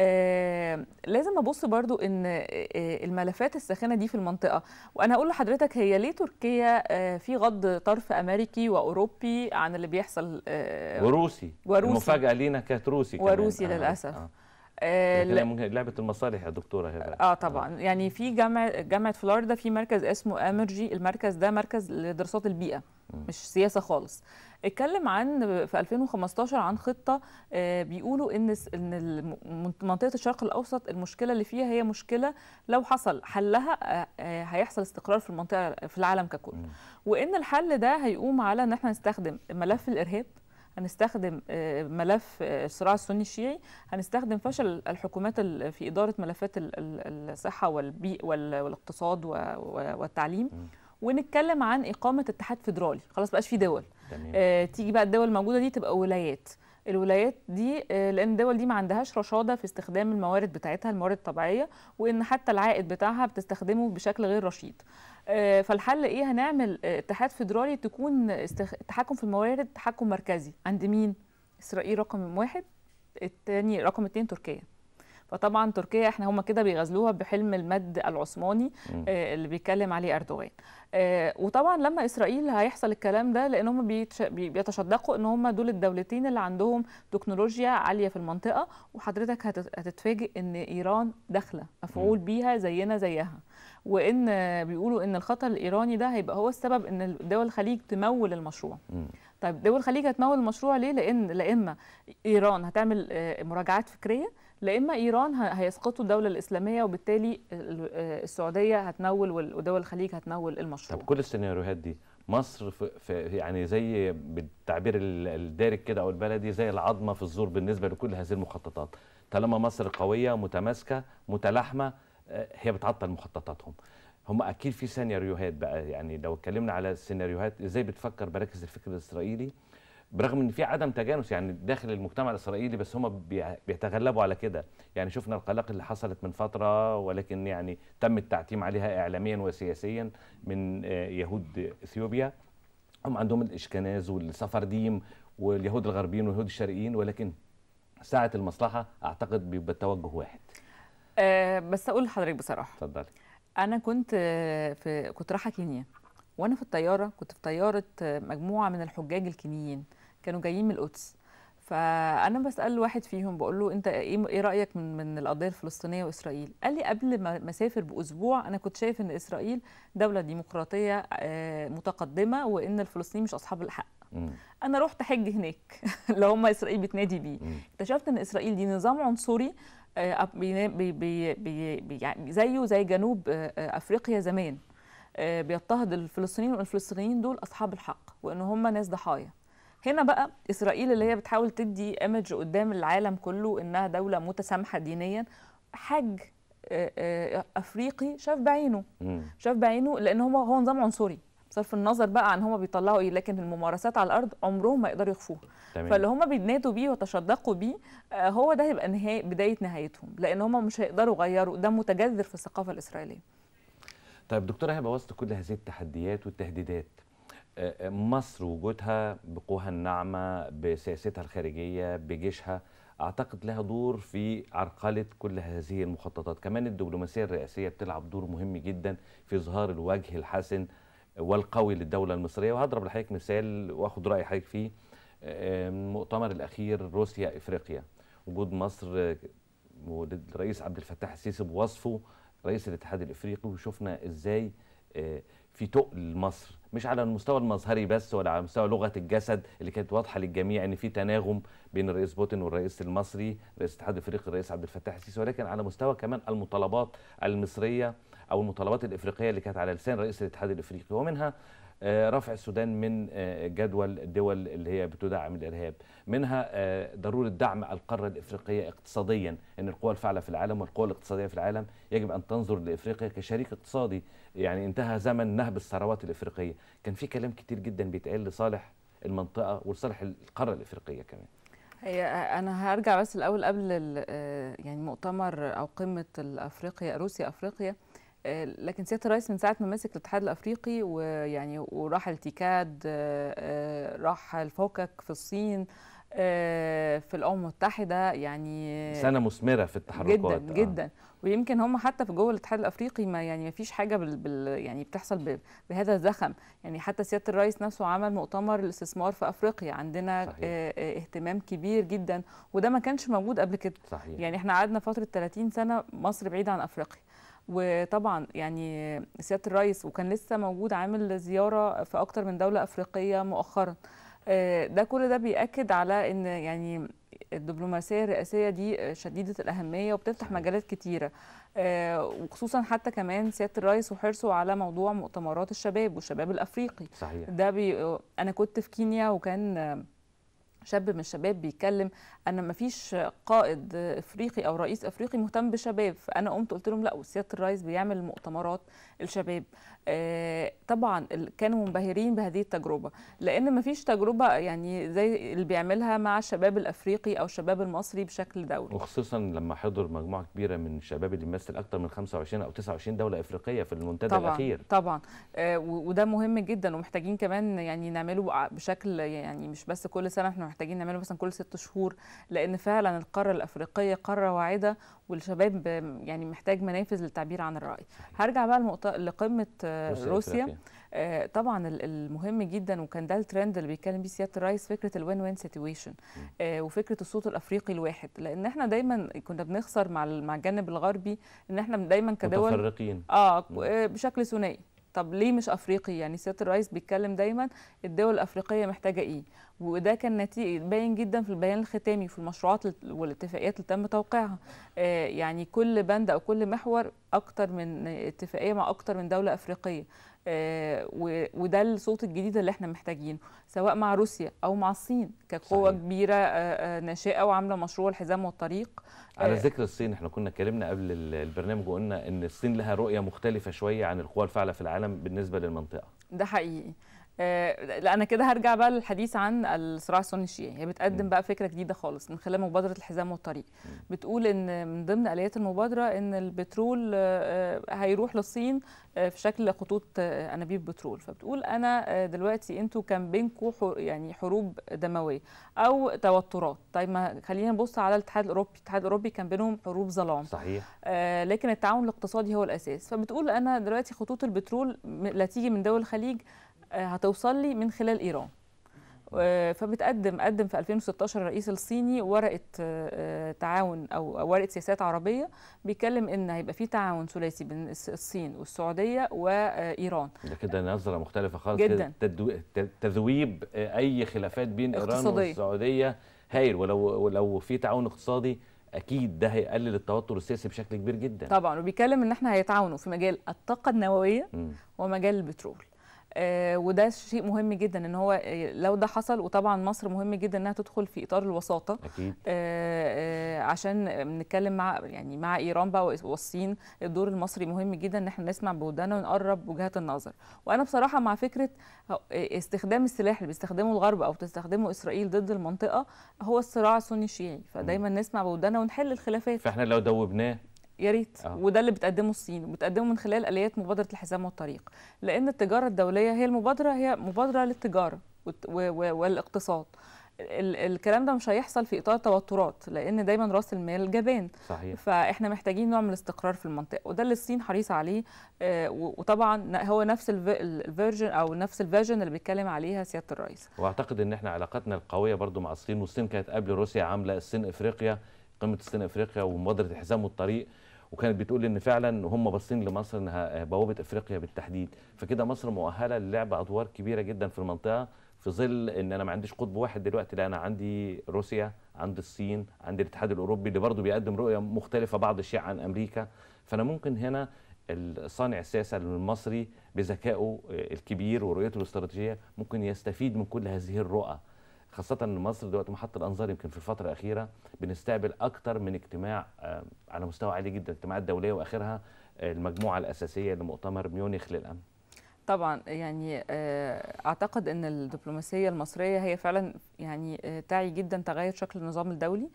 لازم أبص برضو إن آه، الملفات الساخنة دي في المنطقة وأنا أقول لحضرتك هي ليه تركيا آه، في غض طرف أمريكي وأوروبي عن اللي بيحصل آه، وروسي وروسي. المفاجاه لينا كانت روسي كمان. وروسي آه، للأسف. آه. آه، لكن لا- هي ممكن لعبه المصالح يا دكتوره هبه اه طبعا يعني في جامعه جامعه فلوريدا في مركز اسمه امرجي المركز ده مركز لدراسات البيئه مش سياسه خالص اتكلم عن في 2015 عن خطه آه، بيقولوا ان س- ان الم- منطقه الشرق الاوسط المشكله اللي فيها هي مشكله لو حصل حلها آه، آه، هيحصل استقرار في المنطقه في العالم ككل وان الحل ده هيقوم على ان احنا نستخدم ملف الارهاب هنستخدم آه، ملف آه، الصراع السني الشيعي هنستخدم فشل الحكومات ال- في إدارة ملفات ال- ال- الصحة والبيئة وال- والاقتصاد و- و- والتعليم ونتكلم عن إقامة اتحاد فيدرالي خلاص بقاش في دول تمام. آه، تيجي بقى الدول الموجودة دي تبقى ولايات الولايات دي آه، لان الدول دي ما عندهاش رشاده في استخدام الموارد بتاعتها الموارد الطبيعيه وان حتى العائد بتاعها بتستخدمه بشكل غير رشيد آه، فالحل ايه هنعمل آه، اتحاد فيدرالي تكون استخ... التحكم في الموارد تحكم مركزي عند مين اسرائيل رقم واحد التاني رقم اتنين تركيا فطبعا تركيا احنا هم كده بيغزلوها بحلم المد العثماني مم. آه، اللي بيتكلم عليه اردوغان آه، وطبعا لما اسرائيل هيحصل الكلام ده لان هم بيتش- بي- بيتشدقوا ان هم دول الدولتين اللي عندهم تكنولوجيا عاليه في المنطقه وحضرتك هتت- هتتفاجئ ان ايران داخله مفعول بيها زينا زيها وان آه، بيقولوا ان الخطر الايراني ده هيبقى هو السبب ان دول الخليج تمول المشروع مم. طيب دول الخليج هتمول المشروع ليه؟ لان لا اما ايران هتعمل آه، مراجعات فكريه لا اما ايران ه- هيسقطوا الدوله الاسلاميه وبالتالي ال- آه، السعوديه هتمول وال- ودول الخليج هتمول المشروع طب كل السيناريوهات دي مصر في, في يعني زي بالتعبير ال- الدارج كده او البلدي زي العظمه في الزور بالنسبه لكل هذه المخططات طالما مصر قويه متماسكه متلاحمه آه، هي بتعطل مخططاتهم هم اكيد في سيناريوهات بقى يعني لو اتكلمنا على السيناريوهات ازاي بتفكر مراكز الفكر الاسرائيلي برغم ان في عدم تجانس يعني داخل المجتمع الاسرائيلي بس هم بيع- بيتغلبوا على كده يعني شفنا القلاق اللي حصلت من فتره ولكن يعني تم التعتيم عليها اعلاميا وسياسيا من آه، يهود اثيوبيا هم عندهم الاشكناز والسفرديم واليهود الغربيين واليهود الشرقيين ولكن ساعه المصلحه اعتقد بيبقى التوجه واحد آه بس اقول لحضرتك بصراحه اتفضلي انا كنت آه، في كنت رايحه كينيا وانا في الطياره كنت في طياره آه، مجموعه من الحجاج الكينيين كانوا جايين من القدس فانا بسال واحد فيهم بقول له انت ايه ايه رايك من من القضيه الفلسطينيه واسرائيل قال لي قبل ما ما اسافر باسبوع انا كنت شايف ان اسرائيل دوله ديمقراطيه آه، متقدمه وان الفلسطينيين مش اصحاب الحق مم. انا رحت حج هناك اللي هم اسرائيل بتنادي بيه مم. اكتشفت ان اسرائيل دي نظام عنصري آه، أب- بي بي بي بي بي يعني زيه زي جنوب آه، آه، افريقيا زمان آه، بيضطهد الفلسطينيين والفلسطينيين دول اصحاب الحق وان هم ناس ضحايا هنا بقى اسرائيل اللي هي بتحاول تدي ايمج قدام العالم كله انها دوله متسامحه دينيا حج آه، آه، افريقي شاف بعينه مم. شاف بعينه لان هو هو نظام عنصري بصرف النظر بقى عن هما بيطلعوا ايه لكن الممارسات على الارض عمرهم ما يقدروا يخفوها تمام فاللي هما بينادوا بيه وتشدقوا بيه آه، هو ده هيبقى نهاية بدايه نهايتهم لان هما مش هيقدروا يغيروا ده متجذر في الثقافه الاسرائيليه طيب دكتورة هبة وسط كل هذه التحديات والتهديدات آه، آه، مصر وجودها بقواها الناعمة بسياستها الخارجية بجيشها أعتقد لها دور في عرقلة كل هذه المخططات كمان الدبلوماسية الرئاسية بتلعب دور مهم جدا في إظهار الوجه الحسن والقوي للدولة المصرية وهضرب لحضرتك مثال وأخد رأي حضرتك فيه آه، المؤتمر الأخير روسيا إفريقيا وجود مصر آه، والرئيس عبد الفتاح السيسي بوصفه رئيس الاتحاد الافريقي وشفنا ازاي آه، في تقل مصر مش على المستوى المظهري بس ولا على مستوى لغه الجسد اللي كانت واضحه للجميع ان في تناغم بين الرئيس بوتين والرئيس المصري رئيس الاتحاد الافريقي الرئيس عبد الفتاح السيسي ولكن على مستوى كمان المطالبات المصريه او المطالبات الافريقيه اللي كانت على لسان رئيس الاتحاد الافريقي ومنها آه، رفع السودان من آه، جدول الدول اللي هي بتدعم الارهاب منها آه، ضروره دعم القاره الافريقيه اقتصاديا ان القوى الفاعله في العالم والقوى الاقتصاديه في العالم يجب ان تنظر لافريقيا كشريك اقتصادي يعني انتهى زمن نهب الثروات الافريقيه كان في كلام كتير جدا بيتقال لصالح المنطقه ولصالح القاره الافريقيه كمان هي انا هرجع بس الاول قبل ال- آه، يعني مؤتمر او قمه الافريقيا روسيا افريقيا آه، لكن سياده الرئيس من ساعه ما مسك الاتحاد الافريقي ويعني وراح التيكاد آه، آه، راح الفوكك في الصين آه، في الامم المتحده يعني سنه مثمره في التحركات جدا آه. جدا ويمكن هم حتى في جوه الاتحاد الافريقي ما يعني ما فيش حاجه بال, بال يعني بتحصل ب- بهذا الزخم يعني حتى سياده الرئيس نفسه عمل مؤتمر الاستثمار في افريقيا عندنا صحيح. آه، آه، اهتمام كبير جدا وده ما كانش موجود قبل كده صحيح يعني احنا قعدنا فتره 30 سنه مصر بعيده عن افريقيا وطبعا يعني سياده الرئيس وكان لسه موجود عامل زياره في اكتر من دوله افريقيه مؤخرا آه، ده كل ده بيأكد على ان يعني الدبلوماسيه الرئاسيه دي آه، شديده الاهميه وبتفتح صحيح. مجالات كتيره آه، وخصوصا حتى كمان سياده الرئيس وحرصه على موضوع مؤتمرات الشباب والشباب الافريقي صحيح ده بي... انا كنت في كينيا وكان شاب من الشباب بيتكلم ان مفيش قائد افريقي او رئيس افريقي مهتم بالشباب فانا قمت قلت لهم لا وسياده الرئيس بيعمل مؤتمرات الشباب آه، طبعا ال- كانوا منبهرين بهذه التجربه لان مفيش تجربه يعني زي اللي بيعملها مع الشباب الافريقي او الشباب المصري بشكل دوري وخصوصا لما حضر مجموعه كبيره من الشباب اللي بيمثل اكثر من 25 او 29 دوله افريقيه في المنتدى طبعا الاخير طبعا آه، و- وده مهم جدا ومحتاجين كمان يعني نعمله ع- بشكل يعني مش بس كل سنه احنا محتاجين نعمله مثلا كل ست شهور لان فعلا القاره الافريقيه قاره واعده والشباب آم، يعني محتاج منافذ للتعبير عن الراي هرجع بقى المؤت... لقمه آه، روسيا روسيا إفريقيا. آه، طبعا ال- المهم جدا وكان ده الترند اللي بيتكلم بيه سياده الرئيس فكره الوين وين سيتويشن وفكره الصوت الافريقي الواحد لان احنا دايما كنا بنخسر مع ال- مع الجانب الغربي ان احنا دايما كدول متفرقين اه مم. آه، بشكل ثنائي طب ليه مش افريقي يعني سياده الرئيس بيتكلم دايما الدول الافريقيه محتاجه ايه وده كان نتيجه باين جدا في البيان الختامي في المشروعات الت- والاتفاقيات اللي تم توقيعها آه يعني كل بند او كل محور اكتر من اتفاقيه مع اكتر من دوله افريقيه آه و- وده الصوت الجديد اللي احنا محتاجينه سواء مع روسيا او مع الصين كقوه صحيح. كبيره آه آه ناشئه وعامله مشروع الحزام والطريق على آه، ذكر الصين احنا كنا اتكلمنا قبل ال- البرنامج وقلنا ان الصين لها رؤيه مختلفه شويه عن القوى الفاعله في العالم بالنسبه للمنطقه ده حقيقي آه، لا انا كده هرجع بقى للحديث عن الصراع السني الشيعي هي بتقدم مم. بقى فكره جديده خالص من خلال مبادره الحزام والطريق بتقول ان من ضمن اليات المبادره ان البترول آه، آه، هيروح للصين آه، في شكل خطوط آه، انابيب بترول فبتقول انا آه، دلوقتي انتوا كان بينكم يعني حروب دمويه او توترات طيب ما خلينا نبص على الاتحاد الاوروبي الاتحاد الاوروبي كان بينهم حروب ظلام صحيح آه، لكن التعاون الاقتصادي هو الاساس فبتقول انا دلوقتي خطوط البترول م- لا تيجي من دول الخليج آه، هتوصل لي من خلال ايران آه، فبتقدم قدم في 2016 الرئيس الصيني ورقه آه، آه، تعاون او أو ورقه سياسات عربيه بيتكلم ان هيبقى في تعاون ثلاثي بين الس- الصين والسعوديه وايران ده كده نظره مختلفه خالص جداً. كده تدو... ت- تذويب آه، اي خلافات بين ايران اقتصادية. والسعوديه هايل ولو ولو في تعاون اقتصادي اكيد ده هيقلل التوتر السياسي بشكل كبير جدا طبعا وبيتكلم ان احنا هيتعاونوا في مجال الطاقه النوويه مم. ومجال البترول آه وده شيء مهم جدا ان هو آه، لو ده حصل وطبعا مصر مهم جدا انها تدخل في اطار الوساطه اكيد آه، آه، عشان نتكلم مع يعني مع ايران بقى والصين الدور المصري مهم جدا ان احنا نسمع بودانا ونقرب وجهات النظر وانا بصراحه مع فكره آه، استخدام السلاح اللي بيستخدمه الغرب او بتستخدمه اسرائيل ضد المنطقه هو الصراع السني الشيعي فدايما نسمع بودانا ونحل الخلافات فاحنا لو دوبناه يا ريت آه. وده اللي بتقدمه الصين وبتقدمه من خلال اليات مبادره الحزام والطريق لان التجاره الدوليه هي المبادره هي مبادره للتجاره والت- و- و- والاقتصاد ال- الكلام ده مش هيحصل في اطار توترات لان دايما راس المال جبان صحيح فاحنا محتاجين نوع من الاستقرار في المنطقه وده اللي الصين حريصه عليه آه، و- وطبعا ن- هو نفس الفيرجن او نفس الفيرجن اللي بيتكلم عليها سياده الرئيس واعتقد ان احنا علاقتنا القويه برضو مع الصين والصين كانت قبل روسيا عامله الصين افريقيا قمه الصين افريقيا ومبادره الحزام والطريق وكانت بتقول ان فعلا هم باصين لمصر انها بوابه افريقيا بالتحديد فكده مصر مؤهله للعب ادوار كبيره جدا في المنطقه في ظل ان انا ما عنديش قطب واحد دلوقتي لا انا عندي روسيا عندي الصين عندي الاتحاد الاوروبي اللي برضه بيقدم رؤيه مختلفه بعض الشيء عن امريكا فانا ممكن هنا الصانع السياسه المصري بذكائه الكبير ورؤيته الاستراتيجيه ممكن يستفيد من كل هذه الرؤى خاصة ان مصر دلوقتي محط الانظار يمكن في الفترة الأخيرة بنستقبل أكتر من اجتماع آه، على مستوى عالي جدا اجتماعات دولية وآخرها آه، المجموعة الأساسية لمؤتمر ميونخ للأمن طبعا يعني آه، اعتقد ان الدبلوماسيه المصريه هي فعلا يعني آه، تعي جدا تغير شكل النظام الدولي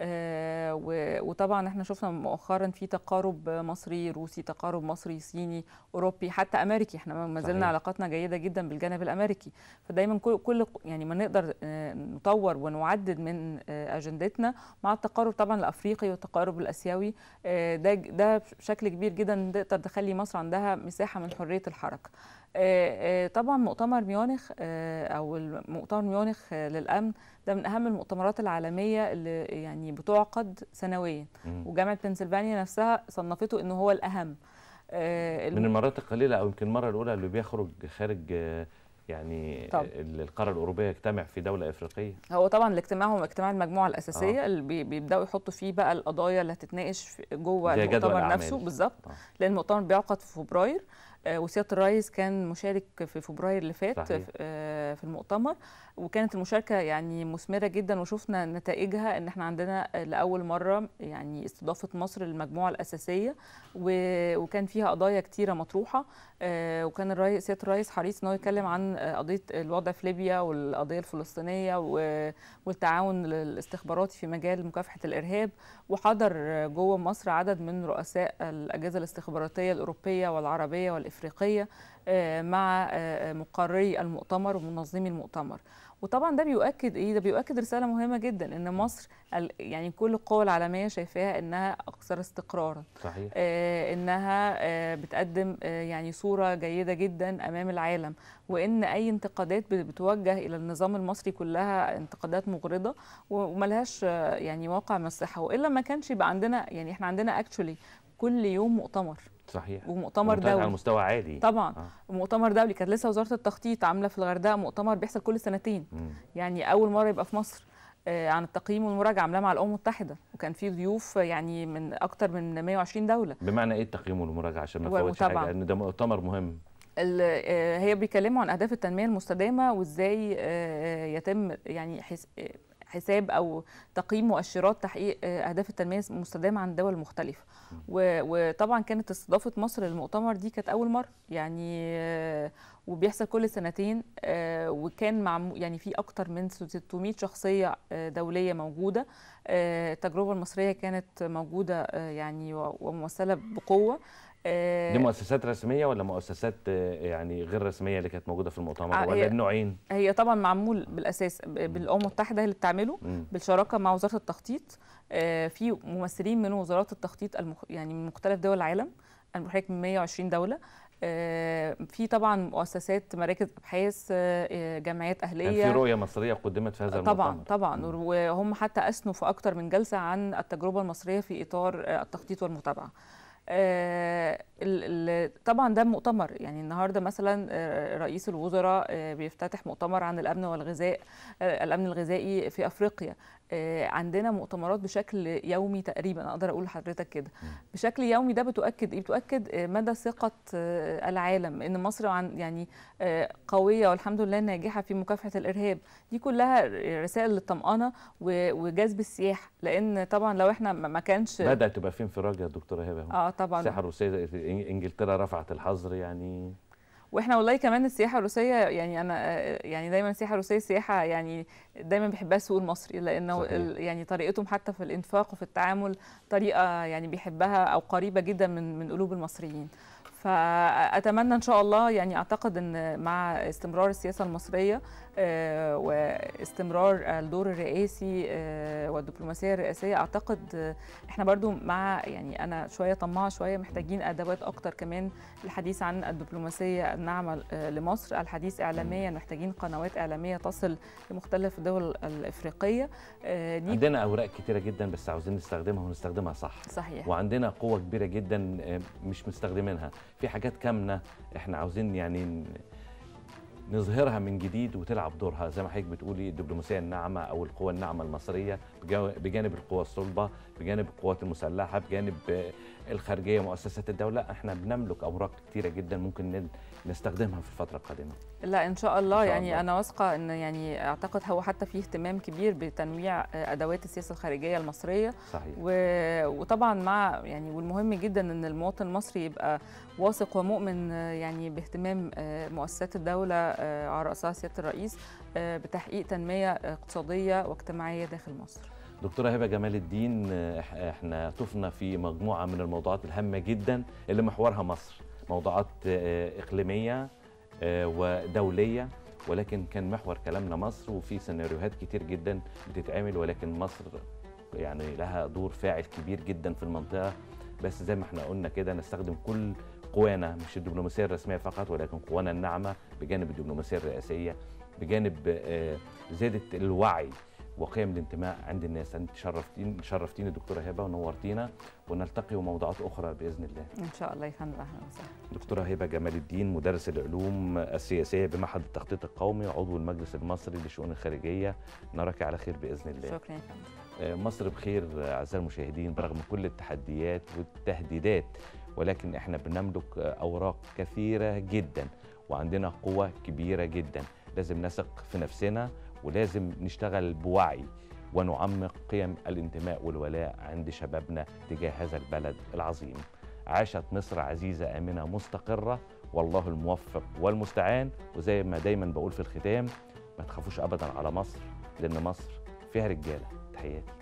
آه، و- وطبعا احنا شفنا مؤخرا في تقارب مصري روسي تقارب مصري صيني اوروبي حتى امريكي احنا ما زلنا صحيح. علاقاتنا جيده جدا بالجانب الامريكي فدايما كل كل يعني ما نقدر آه، نطور ونعدد من آه، اجندتنا مع التقارب طبعا الافريقي والتقارب الاسيوي آه، ده ده بشكل كبير جدا تقدر تخلي مصر عندها مساحه من حريه الحركه آه، آه، طبعا مؤتمر ميونخ آه، او مؤتمر ميونخ آه، للامن ده من اهم المؤتمرات العالميه اللي يعني بتعقد سنويا مم. وجامعه بنسلفانيا نفسها صنفته انه هو الاهم آه، من المرات القليلة أو يمكن المرة الأولى اللي بيخرج خارج آه، يعني طبعا. ال- القارة الأوروبية يجتمع في دولة إفريقية هو طبعا الاجتماع هو اجتماع المجموعه الاساسيه آه. اللي بي- بيبداوا يحطوا فيه بقى القضايا اللي هتتناقش في- جوه زي جدول المؤتمر الأعمال. نفسه بالظبط آه. لان المؤتمر بيعقد في فبراير آه، وسياده الرئيس كان مشارك في فبراير اللي فات صحيح. في- آه، في المؤتمر وكانت المشاركه يعني مثمره جدا وشفنا نتائجها ان احنا عندنا آه، لاول مره يعني استضافه مصر للمجموعه الاساسيه و- وكان فيها قضايا كتيره مطروحه آه، وكان الرئيس سياده الرئيس حريص ان هو يتكلم عن آه، قضيه الوضع في ليبيا والقضيه الفلسطينيه و- والتعاون الاستخباراتي في مجال مكافحه الارهاب وحضر آه، جوه مصر عدد من رؤساء الاجهزه الاستخباراتيه الاوروبيه والعربيه والافريقيه آه، مع آه، مقرري المؤتمر ومنظمي المؤتمر وطبعا ده بيؤكد ايه ده بيؤكد رساله مهمه جدا ان مصر ال- يعني كل القوى العالميه شايفاها انها اكثر استقرارا صحيح آه، انها آه، بتقدم آه، يعني صوره جيده جدا امام العالم وان اي انتقادات بت- بتوجه الى النظام المصري كلها انتقادات مغرضه و- وملهاش آه، يعني واقع من الصحه والا ما كانش يبقى عندنا يعني احنا عندنا اكشولي كل يوم مؤتمر صحيح ومؤتمر ممتاز على دولي مستوى عالي طبعا آه. مؤتمر دولي كانت لسه وزاره التخطيط عامله في الغردقه مؤتمر بيحصل كل سنتين مم. يعني اول مره يبقى في مصر آه، عن التقييم والمراجعه عاملاه مع الامم المتحده وكان في ضيوف يعني من اكتر من 120 دوله بمعنى إيه التقييم والمراجعة عشان ما و- نفوتش حاجة وطبعاً. لأن ده مؤتمر مهم ال- آه، هي بيتكلموا عن اهداف التنميه المستدامه وازاي آه، يتم يعني حس- آه، حساب او تقييم مؤشرات تحقيق آه، اهداف التنميه المستدامه عند الدول المختلفه و- وطبعا كانت استضافه مصر للمؤتمر دي كانت اول مره يعني آه، وبيحصل كل سنتين آه، وكان مع يعني في اكتر من 600 شخصيه آه، دوليه موجوده آه، التجربه المصريه كانت موجوده آه، يعني و- وممثله بقوه آه، دي مؤسسات رسمية ولا مؤسسات آه، يعني غير رسمية اللي كانت موجودة في آه، المؤتمر ولا هي- النوعين هي طبعا معمول بالاساس ب- بالامم المتحده هي اللي بتعمله مم. بالشراكه مع وزاره التخطيط آه، في ممثلين من وزارات التخطيط المخ... يعني من مختلف دول العالم انا بحكي من 120 دوله آه، في طبعا مؤسسات مراكز ابحاث آه، آه، جمعيات كان اهليه في رؤيه مصريه قدمت في هذا طبعا المؤتمر طبعا وهم حتى اثنوا في اكتر من جلسه عن التجربه المصريه في اطار آه، التخطيط والمتابعه آه، ال- ال- طبعا ده مؤتمر يعني النهارده مثلا آه، رئيس الوزراء آه، بيفتتح مؤتمر عن الامن والغذاء آه، الامن الغذائي في افريقيا آه، عندنا مؤتمرات بشكل يومي تقريبا اقدر اقول لحضرتك كده بشكل يومي ده بتؤكد ايه بتؤكد آه، مدى ثقه آه، العالم ان مصر عن يعني آه، قويه والحمد لله ناجحه في مكافحه الارهاب دي كلها رسائل للطمانه و- وجذب السياح لان طبعا لو احنا ما ما كانش بدات تبقى في انفراج يا دكتوره هبه اهو اه طبعا السياحه الروسيه انجلترا رفعت الحظر يعني واحنا والله كمان السياحه الروسيه يعني انا آه، يعني دايما السياحه الروسيه سياحه يعني دايما بيحبها السوق المصري لانه صحيح. ال- يعني طريقتهم حتى في الانفاق وفي التعامل طريقه يعني بيحبها او قريبه جدا من من قلوب المصريين فاتمنى ان شاء الله يعني اعتقد ان مع استمرار السياسه المصريه آه، واستمرار الدور الرئاسي آه، والدبلوماسيه الرئاسيه اعتقد آه، احنا برضو مع يعني انا شويه طماعه شويه محتاجين ادوات اكتر كمان الحديث عن الدبلوماسيه الناعمه آه، لمصر الحديث اعلاميا محتاجين قنوات اعلاميه تصل لمختلف الدول الافريقيه آه، دي عندنا اوراق كتيره جدا بس عاوزين نستخدمها ونستخدمها صح صحيح وعندنا قوة كبيرة جدا آه، مش مستخدمينها في حاجات كامنة احنا عاوزين يعني ن- نظهرها من جديد وتلعب دورها زي ما حضرتك بتقولي الدبلوماسية الناعمة أو القوى الناعمة المصرية بجو- بجانب القوى الصلبة بجانب القوات المسلحة بجانب آه، الخارجية مؤسسات الدولة احنا بنملك أوراق كتيرة جدا ممكن ن- نستخدمها في الفترة القادمة لا ان شاء الله إن شاء يعني الله. انا واثقه ان يعني اعتقد هو حتى في اهتمام كبير بتنويع آه، ادوات السياسه الخارجيه المصريه صحيح و... وطبعا مع يعني والمهم جدا ان المواطن المصري يبقى واثق ومؤمن آه، يعني باهتمام آه، مؤسسات الدوله آه، على راسها سياده الرئيس آه، بتحقيق تنميه اقتصاديه واجتماعيه داخل مصر دكتورة هبة جمال الدين آه، إح- احنا طفنا في مجموعة من الموضوعات الهامة جدا اللي محورها مصر موضوعات آه، إقليمية آه، ودولية ولكن كان محور كلامنا مصر وفي سيناريوهات كتير جدا بتتعمل ولكن مصر يعني لها دور فاعل كبير جدا في المنطقة بس زي ما احنا قلنا كده نستخدم كل قوانا مش الدبلوماسية الرسمية فقط ولكن قوانا الناعمة بجانب الدبلوماسية الرئاسية بجانب آه، زيادة الوعي وقيم الانتماء عند الناس انت شرفتين شرفتيني دكتوره هبه ونورتينا ونلتقي وموضوعات اخرى باذن الله ان شاء الله يا فندم اهلا وسهلا دكتوره هبه جمال الدين مدرس العلوم السياسيه بمعهد التخطيط القومي عضو المجلس المصري للشؤون الخارجيه نراك على خير باذن الله شكرا يا فندم آه، مصر بخير آه، اعزائي المشاهدين برغم كل التحديات والتهديدات ولكن احنا بنملك آه، اوراق كثيره جدا وعندنا قوه كبيره جدا لازم نثق في نفسنا ولازم نشتغل بوعي ونعمق قيم الانتماء والولاء عند شبابنا تجاه هذا البلد العظيم عاشت مصر عزيزه امنه مستقره والله الموفق والمستعان وزي ما دايما بقول في الختام ما تخافوش ابدا على مصر لان مصر فيها رجاله تحياتي